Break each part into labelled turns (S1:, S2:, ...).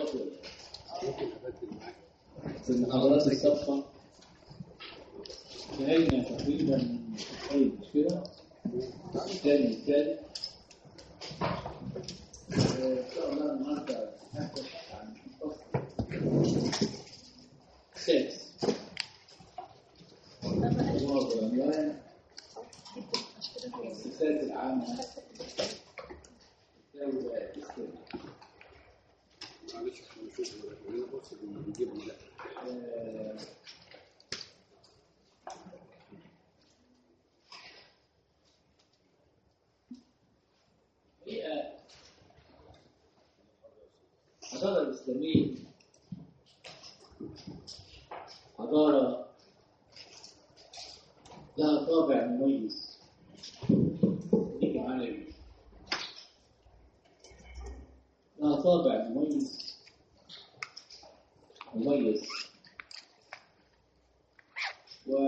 S1: وقت ولا في المحاضرات السابقة انتهينا تقريبا من أي مشكلة الثاني الثالث آه، إن شاء الله النهارده هنحكي عن الفصل السادس هو بعنوان المؤسسات العامة الدولة الإسلامية
S2: معلش احنا نشوف هنا بص بنجيب لا
S1: آه، هي الحضارة الإسلامية حضارة لها طابع مميز نيجي معانا ليه؟ لها طابع مميز مميز و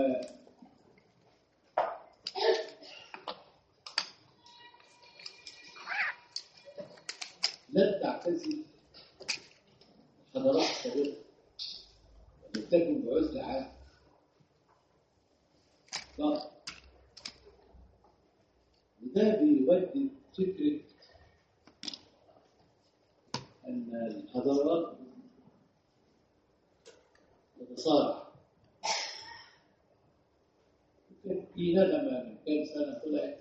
S1: لن تعتزل حضارات السابقة لم تكن بعزلة عام فقط وده بيودد فكرة أن الحضارات تتصارع كان في نغمة من كام سنة طلعت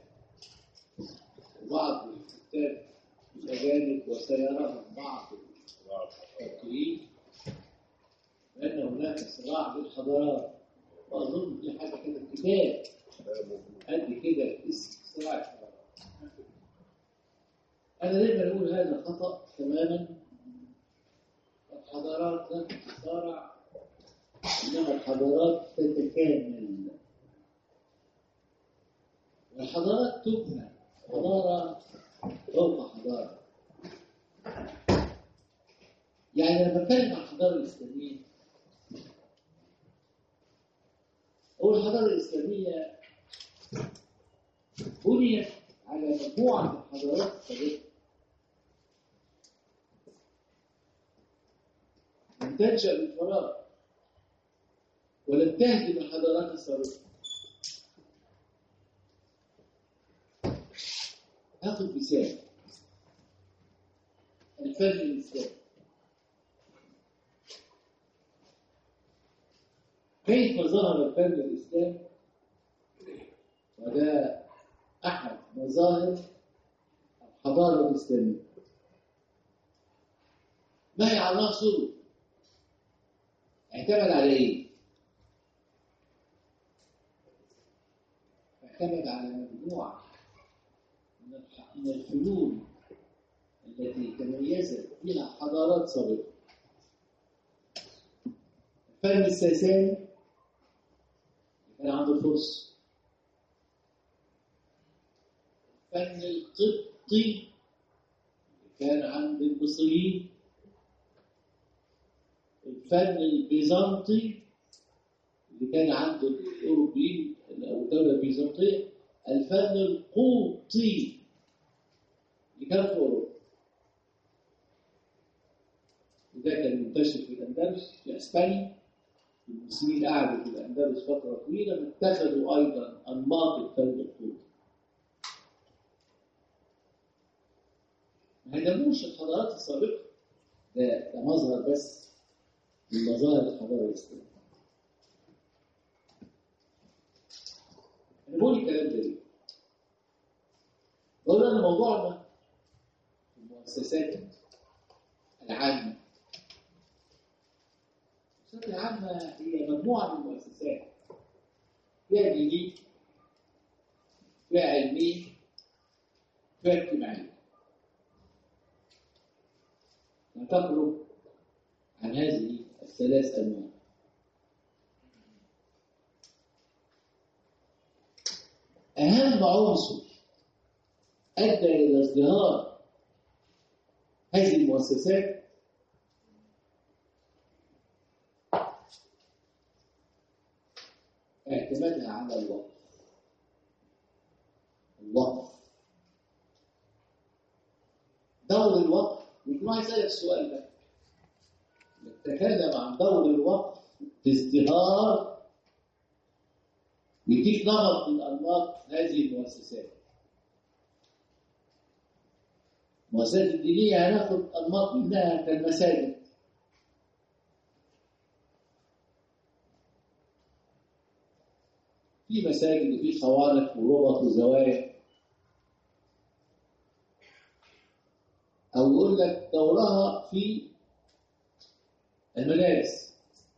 S1: بعض الكتاب الأجانب وسيراهم بعض التفكيرين بأن هناك صراع بين الحضارات وأظن دي حاجة كده كتاب قد كده اسم صراع الحضارات أنا دايما أقول هذا خطأ تماما الحضارات لا تتصارع إنما الحضارات تتكامل والحضارات تبنى حضارة فوق حضارة يعني لما بتكلم عن الحضارة الإسلامية أقول الحضارة الإسلامية بنيت على مجموعة من الحضارات السابقة لم تنشأ من فراغ ولم تهدم الحضارات السابقة هاخد مثال الفن الإسلامي كيف ظهر الفن الإسلامي وده أحد مظاهر الحضارة الإسلامية ما هي عناصره اعتمد على إيه؟ اعتمد على مجموعة من الح- من الفنون التي تميزت بها حضارات سابقة الفن الساساني كان عند الفرس الفن القبطي كان عند المصريين الفن البيزنطي اللي كان عند الأوروبيين أو الدولة البيزنطية الفن القوطي اللي كان في أوروبا وده كان منتشر في الأندلس في أسبانيا المسلمين قعدوا في الأندلس فترة طويلة اتخذوا أيضا أنماط الفن القوطي ما هدموش الحضارات السابقة ده ده مظهر بس من مظاهر الحضارة الإسلامية أنا بقول الكلام ده ليه؟ بقول أن موضوعنا في المؤسسات العامة المؤسسات العامة هي مجموعة من المؤسسات فيها دينية فيها علمية فيها اجتماعية لا تخرج عن هذه الثلاث أنواع أهم عنصر أدى إلى ازدهار هذه المؤسسات اعتمادها على الوقف الوقف دور الوقف مش ما يسألك السؤال ده نتكلم عن دور الوقف في ازدهار يديك نمط من انماط هذه المؤسسات المؤسسات الدينيه هناخد انماط منها كالمساجد في مساجد وفي خوانق وربط وزوايا او يقول لك دورها في المدارس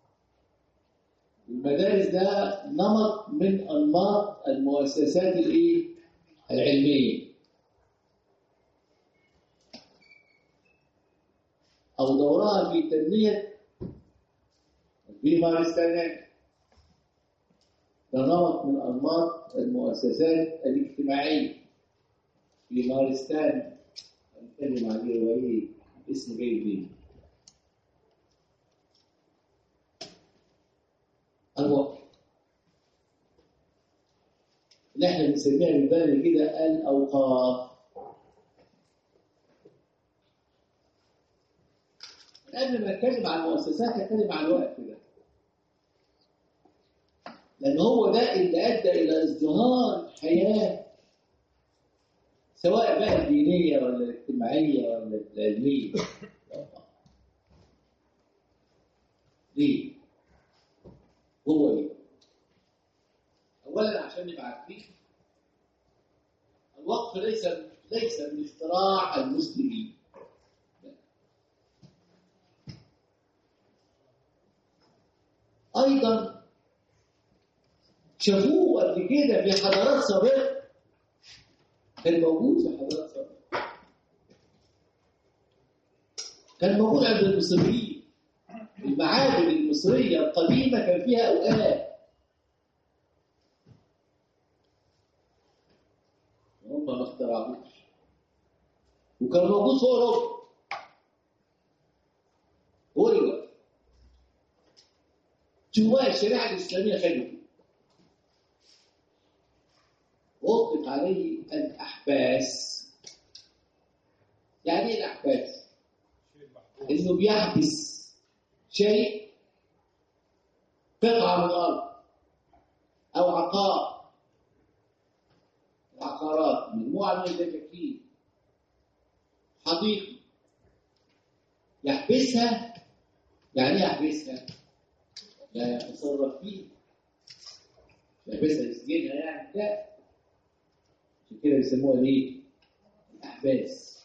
S1: المدارس ده نمط من انماط المؤسسات الايه العلميه او دورها في تنميه بمارستانات ده نمط من انماط المؤسسات الاجتماعيه في مارستان هنتكلم عليه وايه اسم جاي منين الوقت اللي احنا بنسميها بالبلد كده الاوقاف قبل ما اتكلم عن المؤسسات هتكلم عن الوقت ده لان هو ده اللي ادى الى ازدهار الحياه سواء بقى الدينيه ولا الاجتماعيه ولا العلميه ليه؟ هو ايه؟ اولا عشان نبقى عارفين الوقف ليس ليس من اختراع المسلمين ايضا شافوه قبل كده في حضارات سابقه كان موجود في حضارات سابقه كان موجود عند المصريين المعابد المصريه القديمه كان فيها اوقات هم ما اخترعوش وكان موجود في اوروبا اوروبا شوف بقى الشريعه الاسلاميه خدته أطلق عليه الأحباس يعني إيه الأحباس؟ إنه بيحبس شيء قطعة من الأرض أو عقار العقارات مجموعة من الدكاكين حديقة يحبسها يعني إيه يحبسها؟ لا يتصرف فيها يحبسها يسجنها يعني لا عشان كده بيسموها ليه؟ الأحباس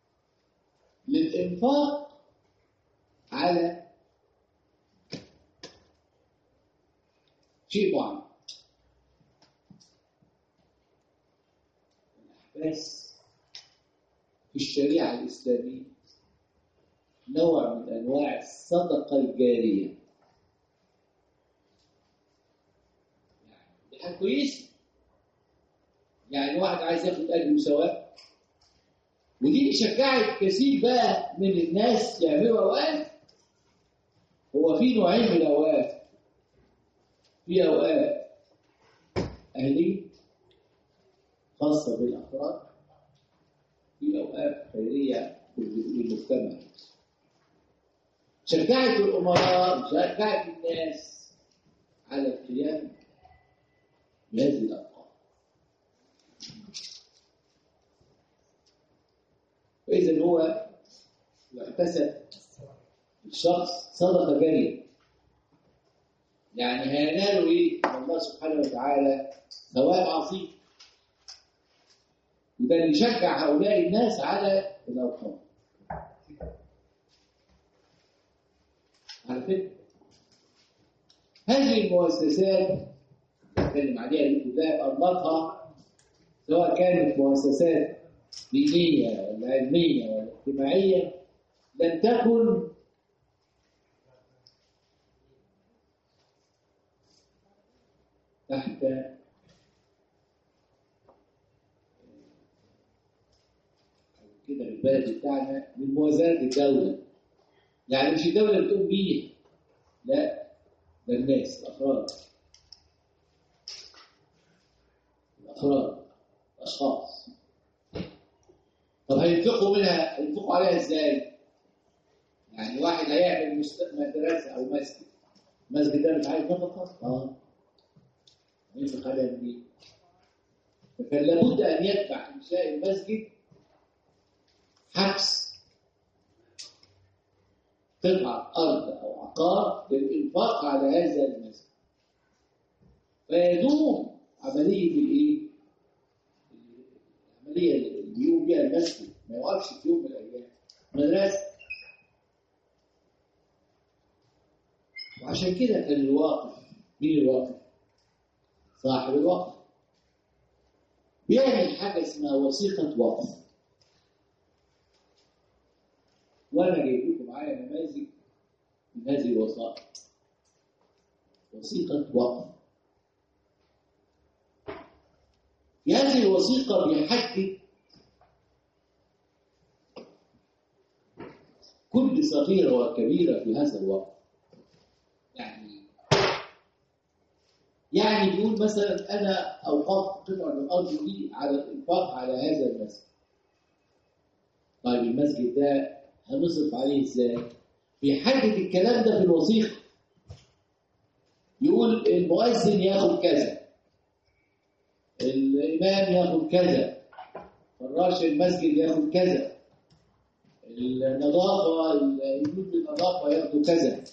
S1: للإنفاق على شيء معين الأحباس في الشريعة الإسلامية نوع من أنواع الصدقة الجارية دي حاجة كويسة يعني واحد عايز ياخد اجر وثواب ودي اللي شجعت كثير بقى من الناس يعملوا اوقات هو في نوعين من الاوقات في اوقات اهليه خاصه بالافراد في اوقات خيريه للمجتمع شجعت الامراء شجعت الناس على القيام بهذه الافكار فإذا هو يحتسب الشخص صدقة جارية يعني هيناله إيه من الله سبحانه وتعالى ثواب عظيم وده اللي يشجع هؤلاء الناس على الأوقاف على فكرة هذه المؤسسات نتكلم عليها الابتداء أربطها سواء كانت مؤسسات دينية ولا علمية ولا اجتماعية لم تكن تحت كده في البلد بتاعنا من موازنة الدولة يعني مش الدولة اللي بتقوم بيه لا ده الناس الأفراد الأفراد الأشخاص طب هينفقوا منها هينفقوا عليها ازاي؟ يعني واحد هيعمل مست- مدرسة أو مسجد المسجد ده مش عايز نفقة؟ اه ينفق عليها منين؟ فكان لابد أن يتبع إنشاء المسجد حبس قطعة أرض أو عقار للإنفاق على هذا المسجد فيدوم عملية الإيه؟ العملية اللي بيقوم بيها المسجد ما يوقفش في يوم من الأيام مدرسة وعشان كده كان الواقف مين الواقف؟ صاحب الوقف بيعمل حاجة اسمها وثيقة وقف وأنا جايب لكم معايا نماذج من هذه الوثائق وثيقة وقف في هذه الوثيقة بيحدد كل صغيرة وكبيرة في هذا الوقت يعني يعني بيقول مثلا أنا أوقفت قطعة من الأرض دي على الإنفاق على هذا المسجد طيب المسجد ده هنصرف عليه إزاي؟ بيحدد الكلام ده في الوثيقة يقول المؤذن ياخد كذا الإمام ياخد كذا فراش المسجد ياخد كذا النظافة الجنود النظافة ياخدوا كذا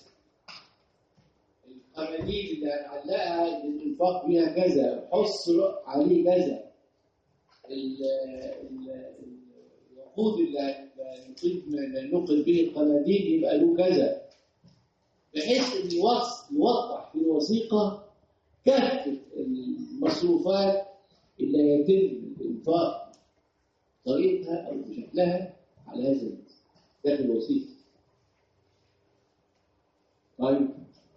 S1: القناديل اللي هنعلقها الإنفاق فيها كذا حصر عليه كذا ال- ال- الوقود اللي هنقيد نقد به القناديل يبقى له كذا بحيث ان يوص- يوضح في الوثيقة كافة المصروفات اللي يتم الإنفاق طريقتها أو بشكلها على هذا المسجد ده في الوثيقة طيب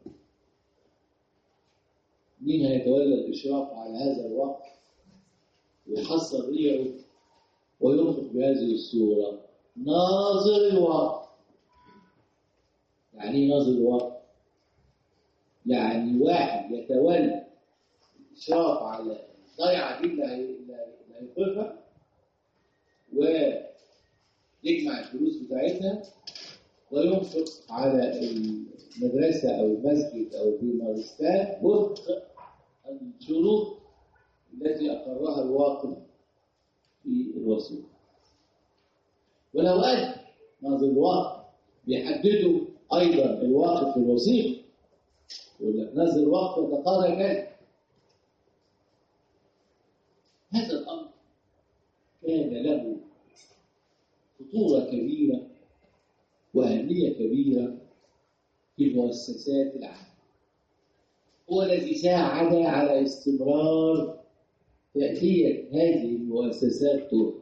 S1: مين هيتولى الإشراف على هذا الوقت ويحصل ريعه وينفق بهذه الصورة ناظر الوقت يعني ايه ناظر الوقت يعني واحد يتولى الإشراف على الضيعة دي اللي هي- اللي هيوقفها ويجمع الفلوس بتاعتها وينفق على المدرسة أو المسجد أو بمارستان وفق الشروط التي أقرها الواقف في الوثيقة ولو أن ناظر الواقف بيحددوا أيضا الواقف في الوثيقة يقول لك ناظر الواقف يتقاضى كذا هذا الأمر كان له خطورة كبيرة وأهمية كبيرة في المؤسسات العامة هو الذي ساعد على استمرار تأتية هذه المؤسسات طرق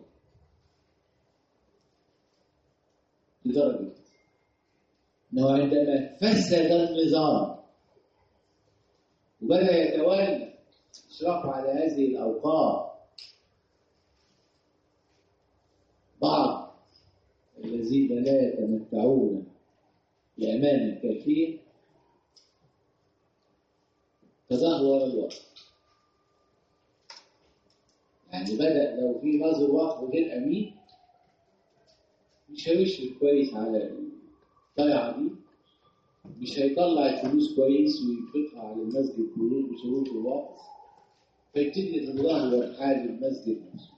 S1: لدرجة أنه عندما فسد النظام وبدأ يتولى الإشراف على هذه الأوقاف بعض الذين لا يتمتعون بأمان كافية تدهور الوقت يعني بدأ لو في نظر وقف غير أمين مش هيشرف كويس على الضيعة دي مش هيطلع الفلوس كويس وينفقها على المسجد بشروط بشروط الوقف فيبتدي تتدهور حال المسجد نفسه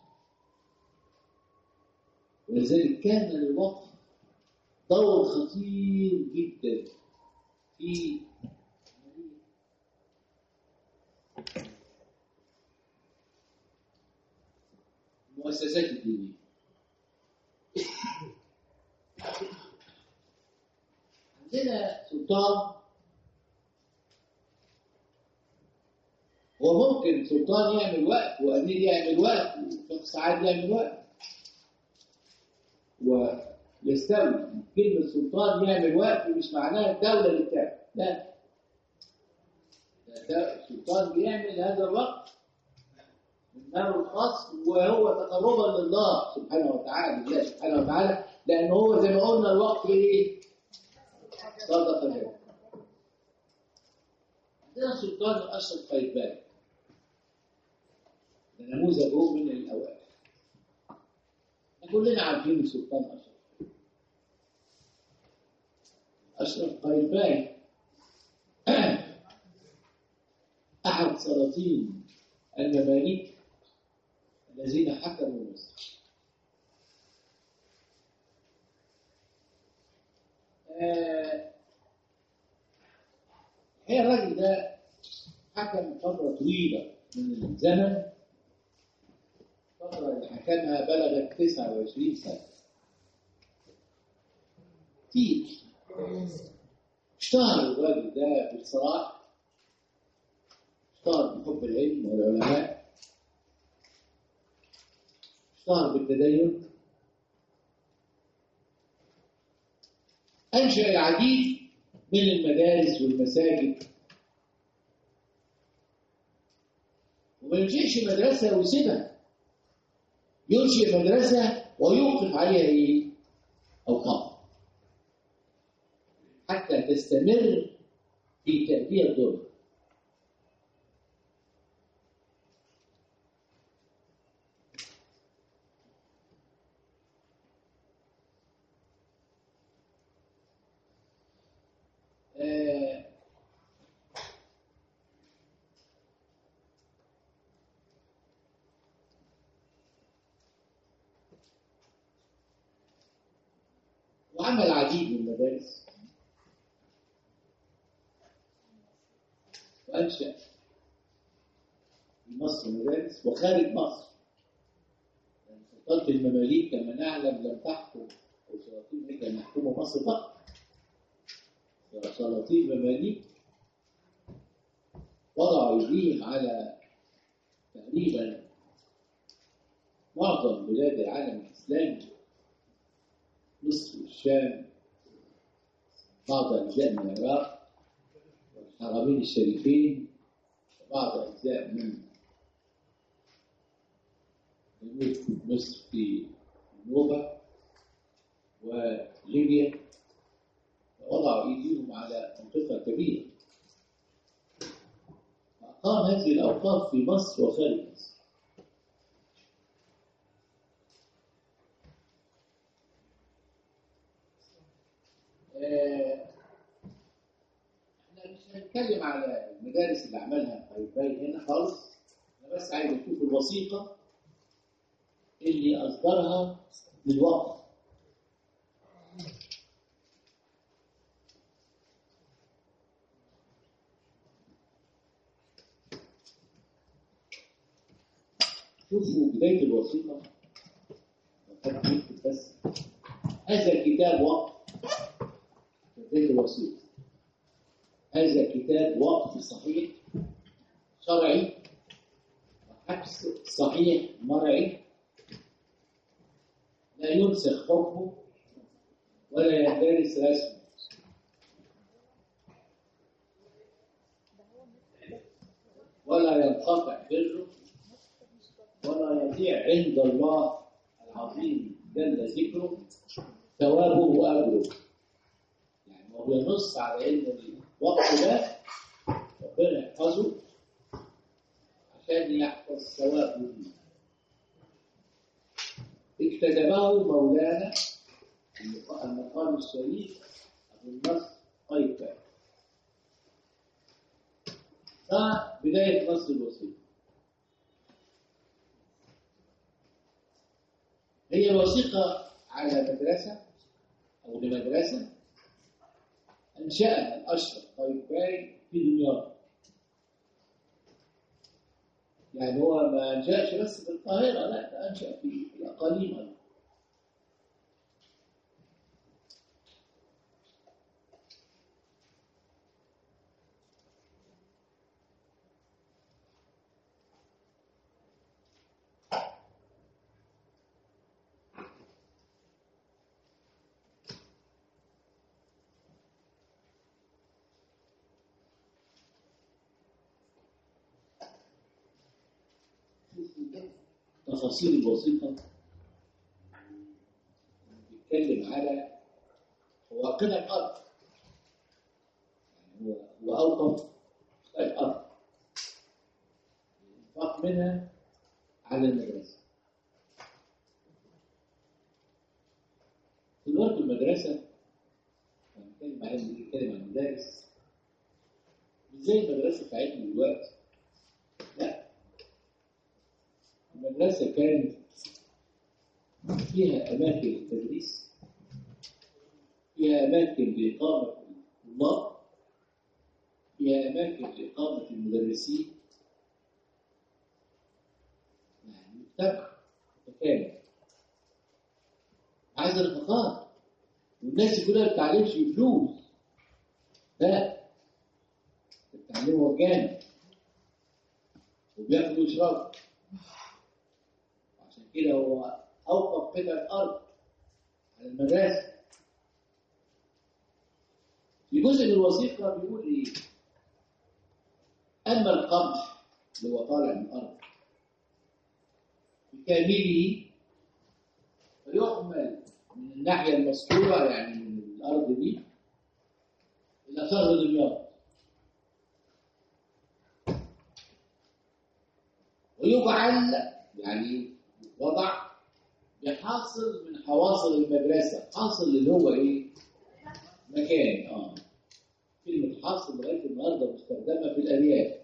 S1: ولذلك كان للوقف دور خطير جدا في المؤسسات الدينية عندنا سلطان هو ممكن سلطان يعمل وقت وأمير يعمل وقت وشخص عادي يعمل وقت ويستوي كلمة سلطان يعمل وقت مش معناها الدولة اللي بتعمل لا ده- ده السلطان بيعمل هذا الوقت من ماله الخاص وهو تقربا لله سبحانه وتعالى لله سبحانه وتعالى لأن هو زي ما قلنا الوقت إيه؟ صدق الله عندنا سلطان أشرف قايتبان ده نموذج هو من الأوائل كلنا عارفين السلطان أشرف أشرف قايتباي أحد سلاطين المماليك الذين حكموا مصر آه، هي الراجل ده حكم فترة طويلة من الزمن الفترة اللي حكمها بلغت 29 سنة كتير اشتهر الراجل ده بالصلاح اشتهر بحب العلم والعلماء اشتهر بالتدين أنشأ العديد من المدارس والمساجد وما ينشئش مدرسة ويسيبها ينشئ مدرسة ويوقف عليها إيه؟ أوقاف حتى تستمر في تأدية الدور آه، وعمل العديد من المدارس وأنشأ في مصر مدارس وخارج مصر يعني سلطنة المماليك كما نعلم لم تحكم أو سلاطين كانوا يحكموا مصر فقط سلاطين المماليك وضعوا أيديهم على تقريبا معظم بلاد العالم الإسلامي مصر والشام بعض أجزاء من العراق والحرمين الشريفين وبعض أجزاء من جنوب مصر في النوبة وليبيا وضعوا ايديهم على منطقه كبيره فاقام هذه الاوقاف في مصر وخارج مصر آه، احنا مش هنتكلم على المدارس اللي عملها قايتباي هنا خالص انا بس عايز اشوف الوثيقه اللي اصدرها دلوقتي شوفوا بداية الوثيقة بس هذا الكتاب وقف بداية الوثيقة هذا الكتاب وقف صحيح شرعي وحبس صحيح مرعي لا ينسخ حكمه ولا يدرس رسمه ولا ينقطع بره ولا يضيع عند الله العظيم جل ذكره ثوابه واجره يعني هو بينص على ان الوقت ده ربنا يحفظه عشان يحفظ ثوابه اكتتبه مولانا المقام الشريف ابو النصر قيفان ده بدايه نص الوصيه هي وثيقة على مدرسة أو لمدرسة أنشأها الأشرف قايتباي في دمياط يعني هو ما أنشأش بس في القاهرة لا ده أنشأ في الأقاليم أيضا تفاصيل الوثيقة بيتكلم على واقع الأرض يعني هو هو أوقف الأرض الإنفاق منها على المدرسة في الوقت المدرسة كان بنتكلم عليهم بنتكلم عن المدارس مش زي المدرسة بتاعتنا دلوقتي لا المدرسة كانت فيها أماكن للتدريس فيها أماكن لإقامة الطلاب فيها أماكن لإقامة المدرسين يعني مجتمع متكامل عايز رفقات والناس دي كلها ما بتتعلمش بفلوس لا التعليم مجاني وبياكلوا ويشربوا عشان كده هو اوقف قطع الارض على المدرسه في جزء من الوثيقه بيقول ايه اما القمح اللي هو طالع من الارض بكامله فيحمل من الناحيه المذكوره يعني من الارض دي الى شهر دمياط ويجعل يعني وضع بحاصل من حواصل المدرسة حاصل اللي هو ايه مكان اه كلمة حاصل لغاية النهاردة مستخدمة في الأرياف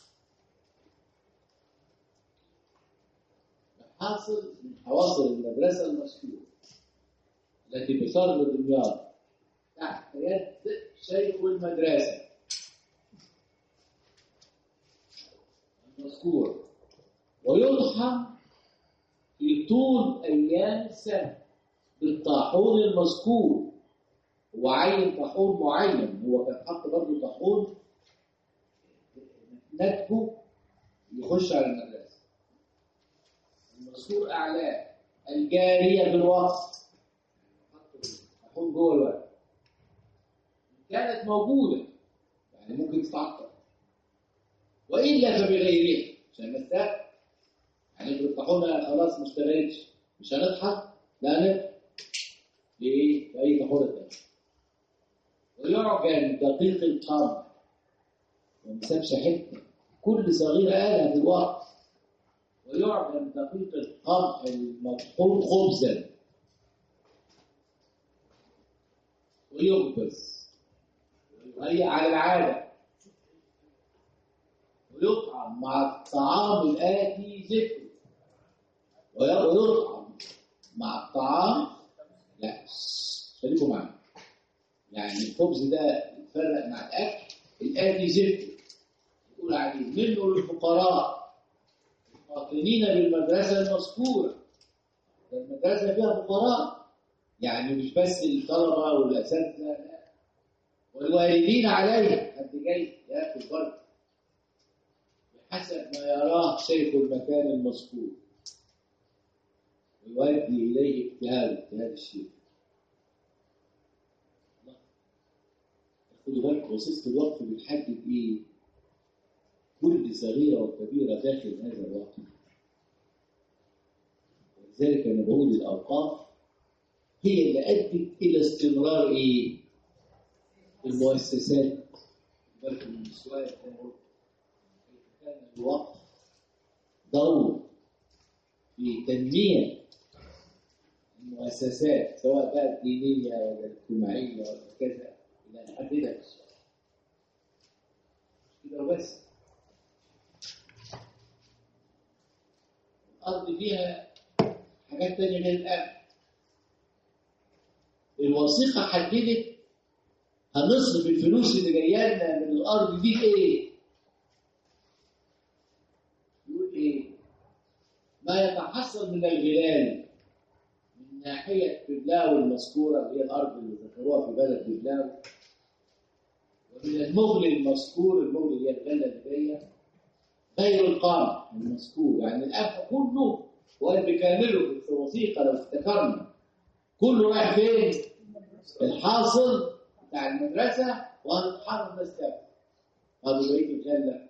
S1: حاصل من حواصل المدرسة المذكورة التي بشر دمياط تحت يد شيخ المدرسة المذكور ويطحن في طول أيام السنة بالطاحون المذكور هو عين طاحون معين هو كان حط برضه طاحون نتفه يخش على المدرسة المذكور أعلاه الجارية بالوقت حط طاحون جوه الوقت كانت موجودة يعني ممكن تتعطل وإلا فبغيرها عشان نستاهل يعني الطاحونه خلاص ما اشتغلتش مش هنضحك لا نضحك ليه؟ في اي طاحونه تاني ويعجن دقيق القمح وما سابش حته كل صغيره قالها في الوقت ويعجن دقيق القمح المطحون خبزا ويخبز ويهيأ على العاده ويطعم مع الطعام الآتي ذكر ويطعم مع الطعام لا خليكم معايا يعني الخبز ده يتفرق مع الأكل الآتي ذكر يقول عليه منه للفقراء القاطنين بالمدرسة المذكورة المدرسة فيها فقراء يعني مش بس الطلبة والأساتذة لا والوالدين عليها حد جاي ياخد برضه حسب ما يراه شيخ المكان المذكور ويؤدي إليه اجتهاد اجتهاد الشيخ خدوا بالك وسيلة الوقف بتحدد إيه؟ كل صغيرة وكبيرة داخل هذا الوقف ولذلك أنا بقول الأوقاف هي اللي أدت إلى استمرار إيه؟ المؤسسات بالك من السؤال ده كان الوقف دور في تنمية المؤسسات سواء بقى دينية ولا اجتماعية ولا كذا إلى أن حددها كده وبس الأرض فيها حاجات تانية غير الأمن الوثيقة حددت هنصرف الفلوس اللي جايه لنا من الأرض دي في إيه؟ ما يتحصل من الغلال من ناحية ببلاو المذكورة اللي هي الأرض اللي ذكروها في بلد ببلاو ومن المغل المذكور المغل اللي هي الغلة اللي جاية غير القمح المذكور يعني القمح كله وقال بكامله في الوثيقة لو افتكرنا كله رايح فين؟ الحاصل بتاع المدرسة وهنتحرك الناس تاكل قالوا بقية الغلة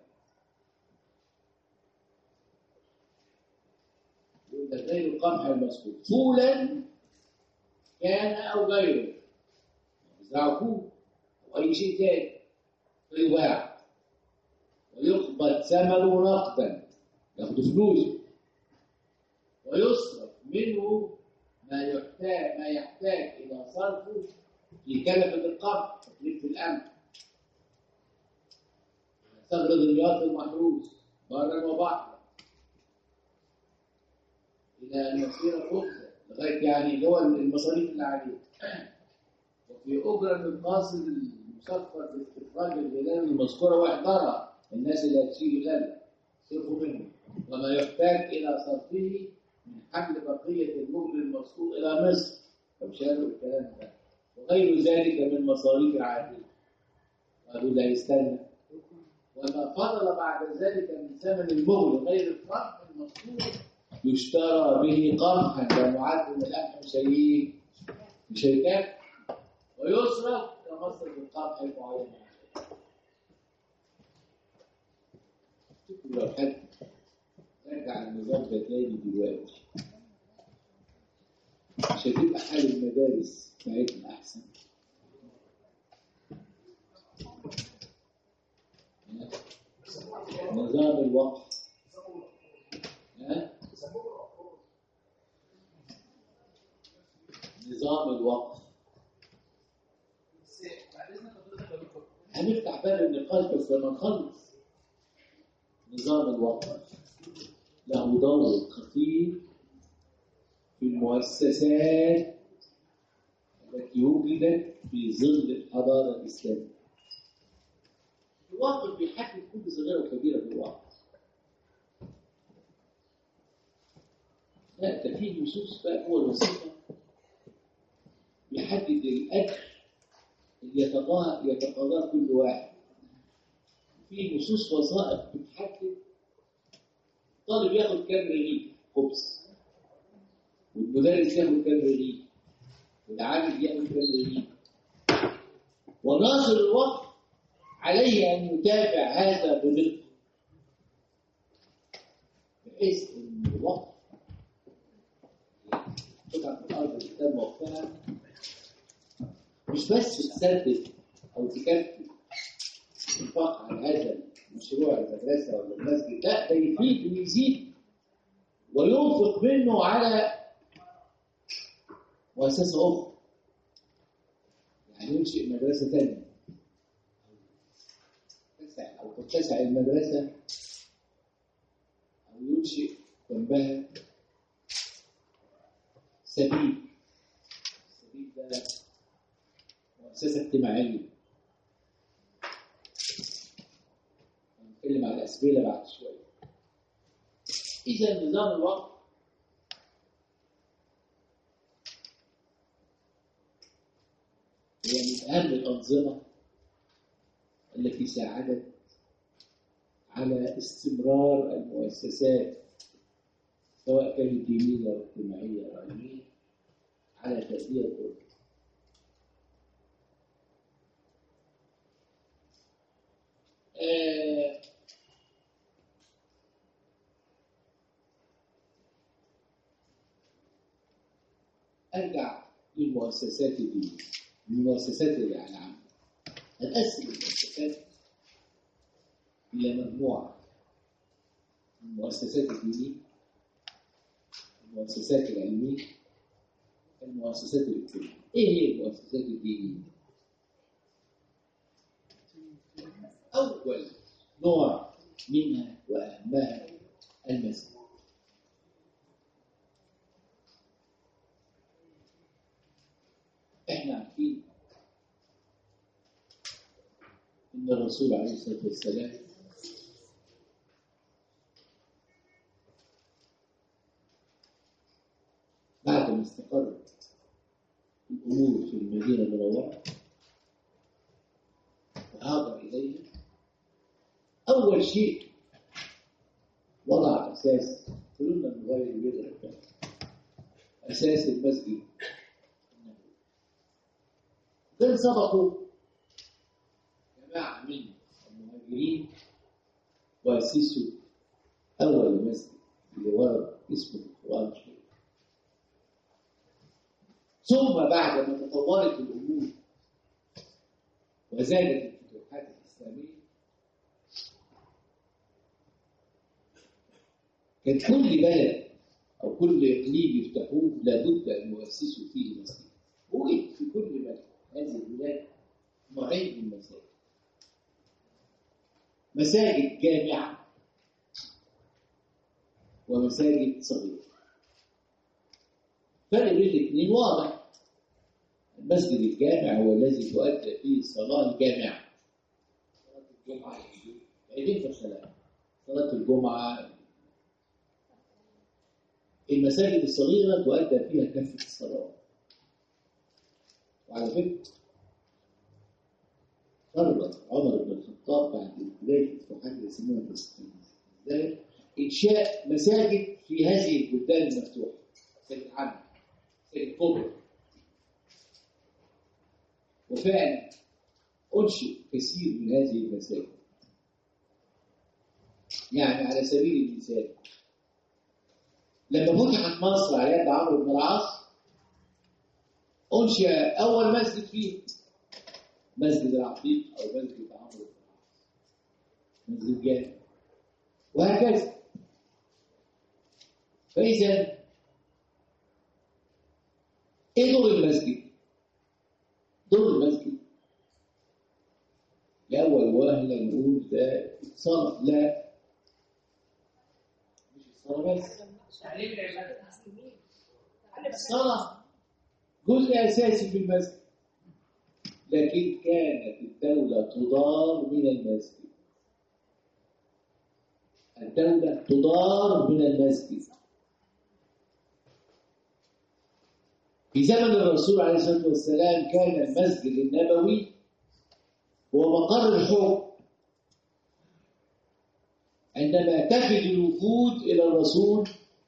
S1: غير القمح المذكور فولا كان او غيره يزرعوا فول او اي شيء تاني فيباع ويقبض ثمنه نقدا ياخد فلوس ويصرف منه ما يحتاج ما يحتاج الى صرفه في كلفة القمح تكلفة الأمن تغرض الياط المحروس برا وبحرا إلى أن يصير خبزا لغاية يعني اللي هو المصاريف اللي عليه وفي أجرة القاصد المسفر في استخراج الغلال المذكورة واحضرها الناس اللي هتشيل غلة صرفوا منه وما يحتاج إلى صرفه من حمل بقية المهل المذكور إلى مصر فمش قالوا الكلام ده وغير ذلك من مصاريف العادية قالوا ده يستنى وما فضل بعد ذلك من ثمن المهل غير القمح المذكور يشترى به قمحا ده معد من القمح مش هي- مش هيكفي ويصرف كمصرف القمح المعين شوفوا لو حد رجع النظام ده تاني دلوقتي مش هتبقى حال المدارس بتاعتنا احسن نظام الوقف ها؟ نظام الوقف هنفتح باب النقاش بس لما نخلص نظام الوقف له دور خطير في المؤسسات التي وجدت في ظل الحضارة الإسلامية. الوقف بيحدد كل صغيرة وكبيرة في الوقف. لا ده في نصوص بقى هو الوثيقة بيحدد الأجر اللي يتقاضاه يتقاضاه كل واحد. في نصوص وثائق بتحدد الطالب ياخد كام رغيف خبز والمدرس ياخد كام رغيف والعامل ياخد كام رغيف وناصر الوقت عليه ان يتابع هذا بدقه بحيث ان الوقت قطعه الارض اللي تم وقتها مش بس تسدد او تكفي انفاق على هذا المشروع المدرسه ولا المسجد لا ده يفيد ويزيد وينفق منه على مؤسسة أخرى يعني ينشئ مدرسة ثانية تتسع أو تتسع المدرسة أو ينشئ جنبها سبيل السبيل ده مؤسسة اجتماعية هنتكلم على الأسبيلة بعد شوية إذا نظام الوقت هي من أهم الأنظمة التي ساعدت على استمرار المؤسسات سواء كانت دينية أو اجتماعية أو علمية على تأدية الدور آه أرجع للمؤسسات الدينية المؤسسات العامة هنقسم المؤسسات إلى مجموعة المؤسسات الدينية المؤسسات العلمية المؤسسات الاجتماعية إيه هي المؤسسات الدينية؟ أول نوع منها وأهمها المسجد احنا عارفين ان الرسول عليه الصلاه والسلام بعد ما استقرت الامور في المدينه المنوره وهاجر اليها اول شيء وضع اساس قلنا الموبايل بيضرب اساس المسجد كان سبقوا جماعة من المهاجرين وأسسوا أول مسجد اللي ورد اسمه القرآن الكريم ثم بعد ما تطورت الأمور وزادت الفتوحات الإسلامية كان كل بلد أو كل إقليم يفتحوه لابد أن يؤسسوا فيه مسجد وجد في كل بلد هذه البلاد نوعين من المساجد مساجد جامعة ومساجد صغيرة فرق بين الاثنين واضح المسجد الجامع هو الذي تؤدى فيه صلاة الجامعة صلاة الجمعة عيدين في الخلاء صلاة الجمعة المساجد الصغيرة تؤدى فيها كافة الصلوات وعلى فكرة قرر عمر بن الخطاب بعد بداية فتوحات الإسلامية والتسليم ازاي؟ إنشاء مساجد في هذه البلدان المفتوحة مساجد عامة مساجد كبرى وفعلا أنشئ كثير من هذه المساجد يعني على سبيل المثال لما فتحت مصر على يد عمرو بن العاص أنشئ أول مسجد فيه مسجد العقيق أو مسجد عمرو بن العاص مسجد جامع وهكذا فإذا إيه دور المسجد؟ دور المسجد لأول وهلة نقول ده صلاة لا مش الصلاة بس
S3: تعليم العبادة
S1: الصلاة جزء أساسي في المسجد لكن كانت الدولة تدار من المسجد الدولة تدار من المسجد في زمن الرسول عليه الصلاة والسلام كان المسجد النبوي هو مقر الحكم عندما تفد الوفود إلى الرسول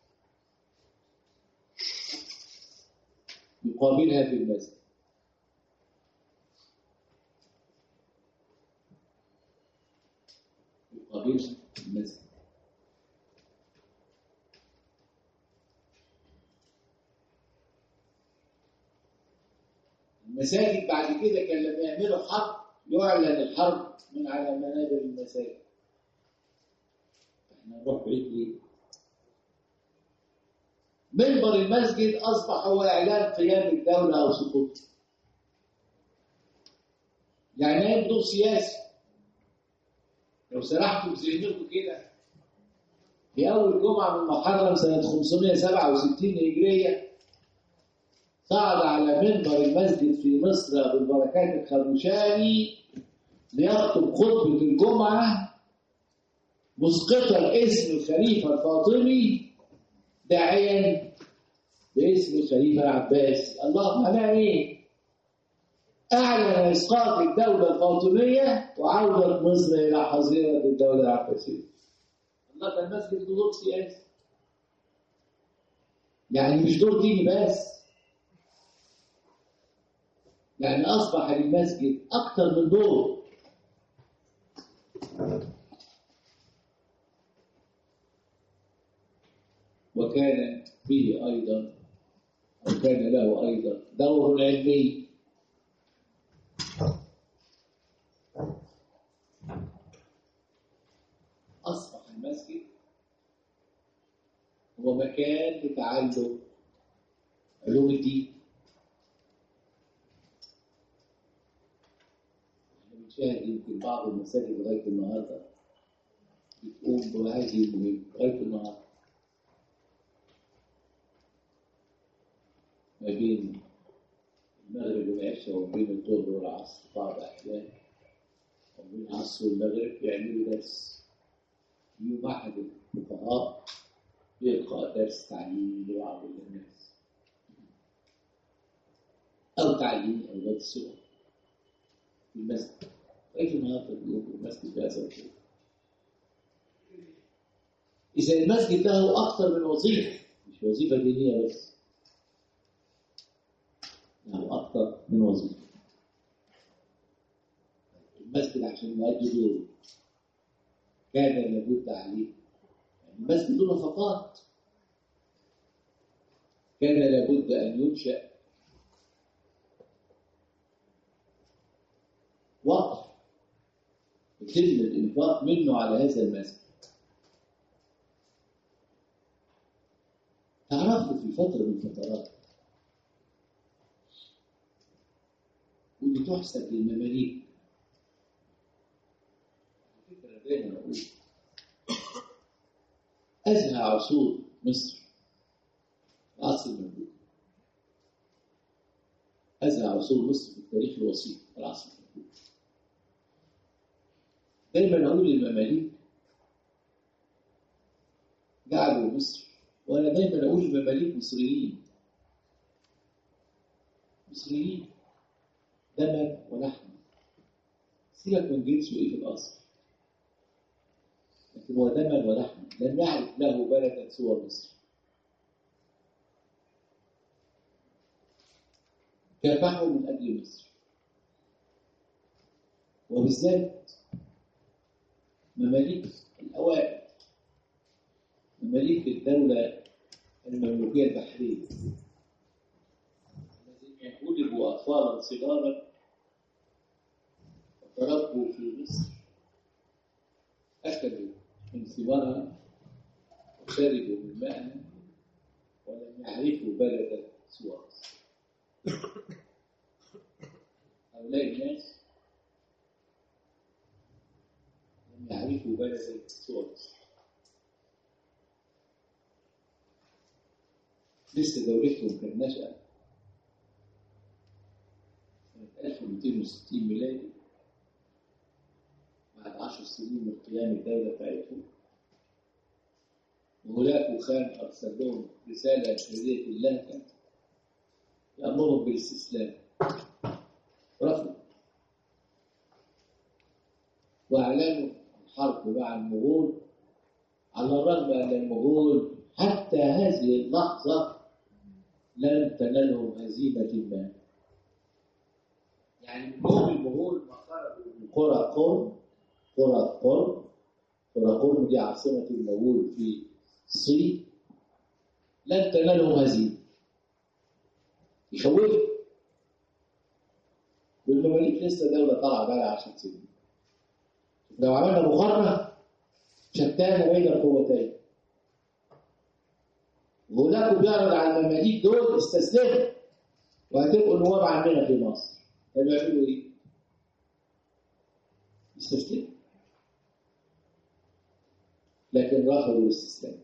S1: يقابلها في المسجد يقابلها في المسجد المساجد بعد كده كان لما يعملوا حرب يعلن الحرب من على منابر المساجد احنا نروح بعيد ليه؟ منبر المسجد اصبح هو اعلان قيام الدوله او سقوطها يعني ايه دور سياسي لو سرحتوا في ذهنكم كده في اول جمعه من محرم سنه 567 هجريه صعد على منبر المسجد في مصر بالبركات الخرمشاني ليخطب خطبة الجمعة مسقطا اسم الخليفة الفاطمي داعيا باسم الخليفة العباسي الله معناه ايه؟ أعلن إسقاط الدولة الفاطمية وعودة مصر إلى حظيرة الدولة العباسية الله ده المسجد له دور سياسي يعني مش دور ديني بس يعني أصبح للمسجد أكثر من دور وكان به أيضا أو كان له أيضا دور علمي أصبح المسجد هو مكان لتعلم علوم الدين بنشاهد يمكن بعض المساجد لغاية النهاردة بتقوم بهذه المهمة لغاية النهاردة ما بين المغرب والعشاء وبين الظهر والعصر بعض الأحيان وبين العصر والمغرب يعملوا درس يوم أحد الفقهاء يلقى درس تعليمي لبعض الناس أو تعليمي أو درس سنة في المسجد لغاية النهارده اليوم المسجد بهذا الشيء إذا المسجد له أكثر من وظيفة مش وظيفة دينية بس له أكثر من وظيفة المسجد عشان يؤدي دوره كان لابد عليه يعني المسجد له نفقات كان لابد أن ينشأ وقف يتم الإنفاق منه على هذا المسجد تعرفوا في فترة من الفترات تحسب للمماليك على فكرة دايما أقول أزهى عصور مصر عصر المملوك أزهى عصور مصر في التاريخ الوسيط العصر المملوك دايما أقول للمماليك جعلوا مصر وأنا دايما أقول للمماليك مصريين مصريين دما ولحما سيبك من جنسه ايه في الاصل لكن هو دما ولحما لم يعرف له بلدا سوى مصر كافحوا من اجل مصر وبالذات مماليك الاوائل مماليك الدوله المملوكيه البحريه الذين ولدوا اطفالا صغارا وتربوا في مصر اكلوا من ثمارها وشربوا من ماءها ولم يعرفوا بلدا سوى مصر هؤلاء الناس لم يعرفوا بلدا سوى مصر لسه دولتهم كانت نشأة سنة 1260 ميلادي بعد عشر سنين من قيام الدولة بتاعتهم وهولاكو خان أرسل لهم رسالة شهرية اللهجة يأمرهم بالاستسلام رفضوا وأعلنوا الحرب مع المغول على الرغم أن المغول حتى هذه اللحظة لم تنلهم هزيمة ما يعني من يوم المغول ما خرجوا من قرى قرم قرى قرم قرى قرم دي عاصمة المغول في الصين لن تنالهم هزيمة يخوفوا والمماليك لسه دولة طالعة بقى لها 10 سنين لو عملنا مقارنة شتان بين القوتين وهناك بيعرض على المماليك دول استسلموا وهتبقوا نواب عندنا في مصر هيبقوا يعملوا ايه؟ يستسلموا لكن رفضوا الاستسلام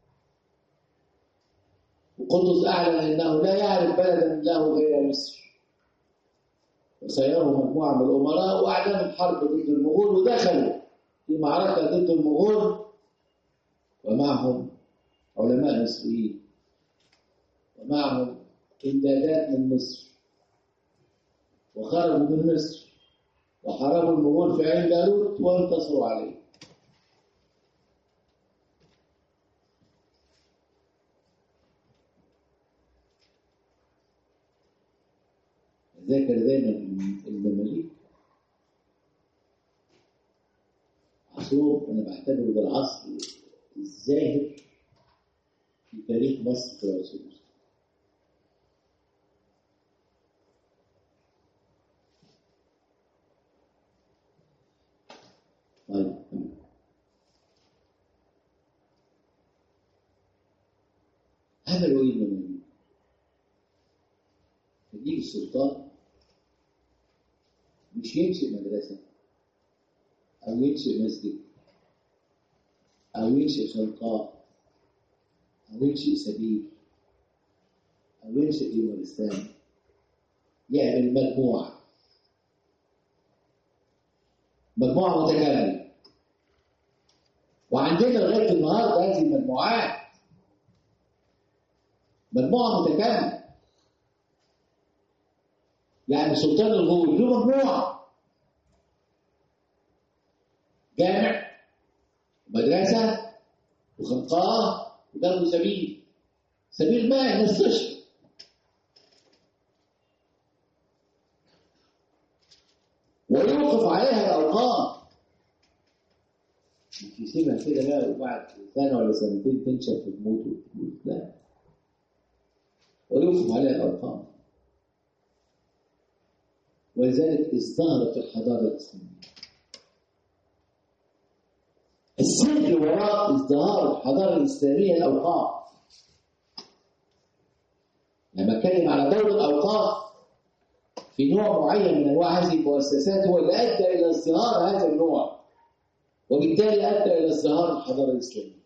S1: وقطز اعلن انه لا يعرف بلدا له غير مصر وسيروا مجموعه من الامراء واعلنوا الحرب ضد المغول ودخلوا في معركه ضد المغول ومعهم علماء مصريين ومعهم امدادات من مصر وخرجوا من مصر وحاربوا المغول في عين جالوت وانتصروا عليه ذاكر دايما المماليك عصور انا بعتبره ده العصر الزاهر في تاريخ مصر في العصور طيب عملوا ايه المماليك؟ يجي السلطان مش ينشئ مدرسة أو ينشئ مسجد أو ينشئ خلقاء أو ينشئ سبيل أو ينشئ دين الإسلام يعمل مجموعة مجموعة متكاملة وعندنا لغاية النهاردة هذه المجموعات مجموعة متكاملة يعني سلطان الغول له مجموعة جامع ومدرسة وخنقاه ودار سبيل سبيل ماء مستشفى ويوقف عليها الأوقاف مش يسيبها كده بقى وبعد سنة ولا سنتين تنشف وتموت وتموت لا ويوقف عليها الأوقاف ولذلك ازدهرت الحضارة الإسلامية السر وراء ازدهار الحضارة الإسلامية الأوقاف لما أتكلم على دولة الأوقاف في نوع معين من انواع هذه المؤسسات هو اللي ادى الى ازدهار هذا النوع وبالتالي ادى الى ازدهار الحضاره الاسلاميه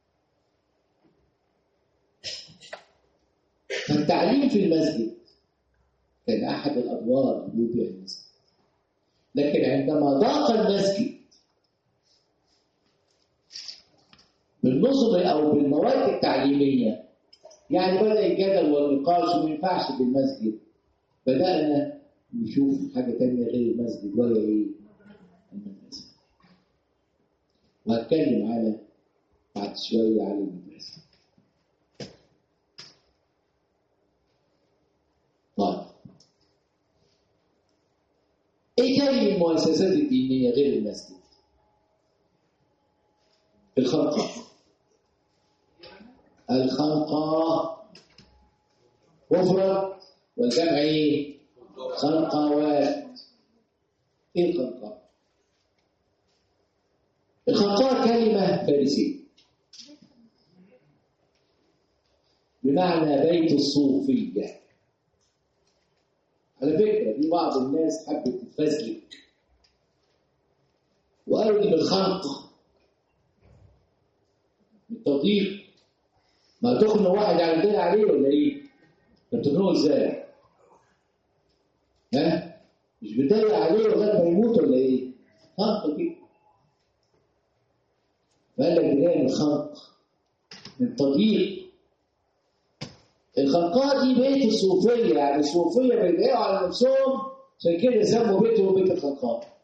S1: فالتعليم في المسجد كان احد الادوار اللي بيها المسجد لكن عندما ضاق المسجد بالنظم او بالمواد التعليميه يعني بدا الجدل والنقاش وما ينفعش في المسجد بدانا نشوف حاجه تانية غير المسجد وهي ايه؟ المدرسه وهتكلم على بعد شويه على المدرسه طيب ايه تاني المؤسسات الدينيه غير المسجد؟ الخنقه الخنقه مفرد والجمع ايه؟ خنقوات ايه الخنقه؟ الخنقاء كلمه فارسيه بمعنى بيت الصوفيه على فكره في بعض الناس حبت تتفزلك وقالوا دي بالخنق بالتضييق ما تخنق واحد عندنا عليه ولا ايه؟ انت بتخنقه ازاي؟ ها؟ مش بتضايق عليه لغايه ما يموت ولا ايه؟ خنق كده فقال لك دي جايه من الخنق من تضييق الخنقاء دي بيت الصوفيه يعني الصوفيه بيضايقوا على نفسهم عشان كده سموا بيتهم بيت الخنقاء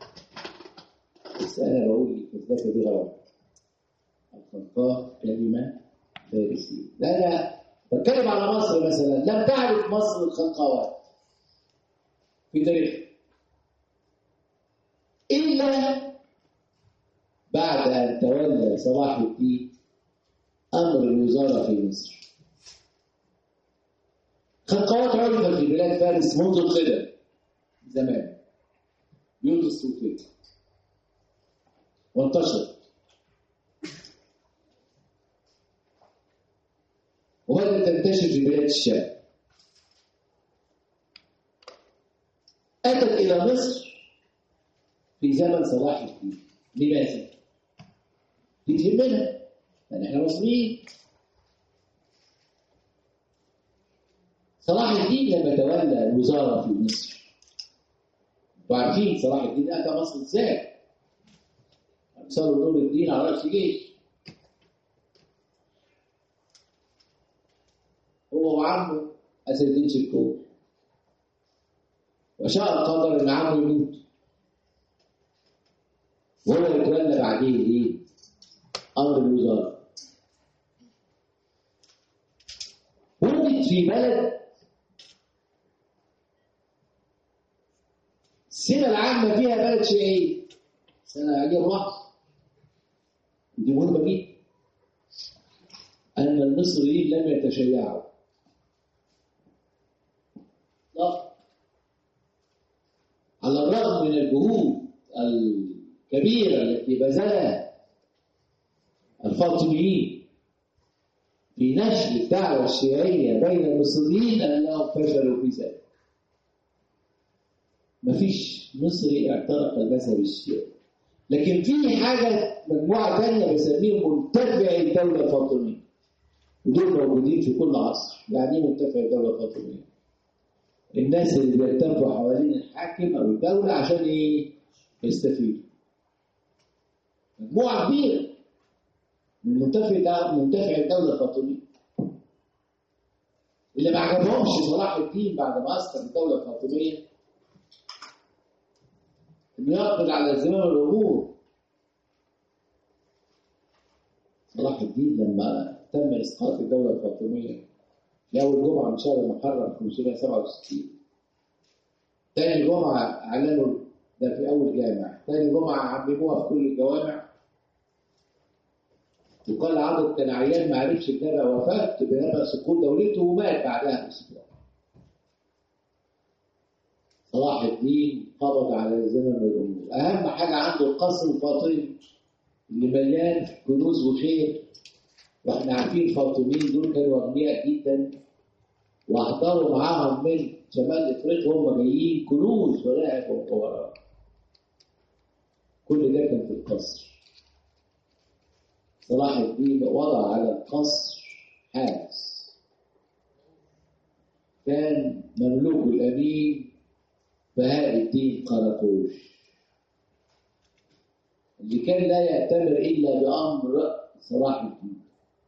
S1: بس انا بقول الفلسفه دي غلط الخنقاء كلمه فارسيه لا لا بتكلم على مصر مثلا لم تعرف مصر الخنقاوات في تاريخ الا بعد ان تولى صلاح الدين امر الوزاره في مصر خنقاوات عرفت في بلاد فارس منذ القدم زمان بيوت الصوفيه وانتشرت وبدأت تنتشر في بلاد الشام أتت إلى مصر في زمن صلاح الدين لماذا؟ دي تهمنا لأن احنا مصريين صلاح الدين لما تولى الوزارة في مصر وعارفين صلاح الدين أتى مصر إزاي؟ أرسلوا نور الدين على رأس جيش هو وعمه أسد الدين شركوه وشاء القدر إن عمه يموت وهو يتولى بعدين إيه؟ أمر الوزارة ولد في بلد السمة العامة فيها بلد شيعية سنة عليه الرأس دي مهمة جدا أن المصريين لم يتشيعوا لا على الرغم من الجهود الكبيرة التي بذلها الفاطميين في نشر الدعوة الشيعية بين المصريين أنهم فشلوا في ذلك مفيش مصري اعترف المذهب الشيعي لكن في حاجة مجموعة تانية بسميهم منتفعي الدولة الفاطمية ودول موجودين في كل عصر يعني ايه منتفعي الدولة الفاطمية؟ الناس اللي بيلتفوا حوالين الحاكم او الدوله عشان ايه؟ يستفيدوا. مجموعه كبيره من منتفع منتفع الدوله الفاطميه. اللي ما عجبهمش صلاح الدين بعد ما اسقط الدوله الفاطميه انه يقبض على زمام الامور. صلاح الدين لما تم اسقاط الدوله الفاطميه في أول جمعة من شهر محرم 567 تاني جمعة أعلنوا ده في أول جامع تاني جمعة عمموها في كل الجوامع وقال عضد كان عيان ما عرفش يتابع وفاة بنبأ سقوط دولته ومات بعدها بأسبوع صلاح الدين قبض على زمن الأمور أهم حاجة عنده القصر الفاطمي اللي مليان كنوز وخير واحنا عارفين الفاطميين دول كانوا اغنياء جدا واحضروا معاهم من شمال افريقيا هم جايين كنوز ولاعب وحوارات كل ده كان في القصر صلاح الدين وضع على القصر حارس كان مملوك الامين بهاء الدين قراقوش اللي كان لا يأتمر إلا بأمر صلاح الدين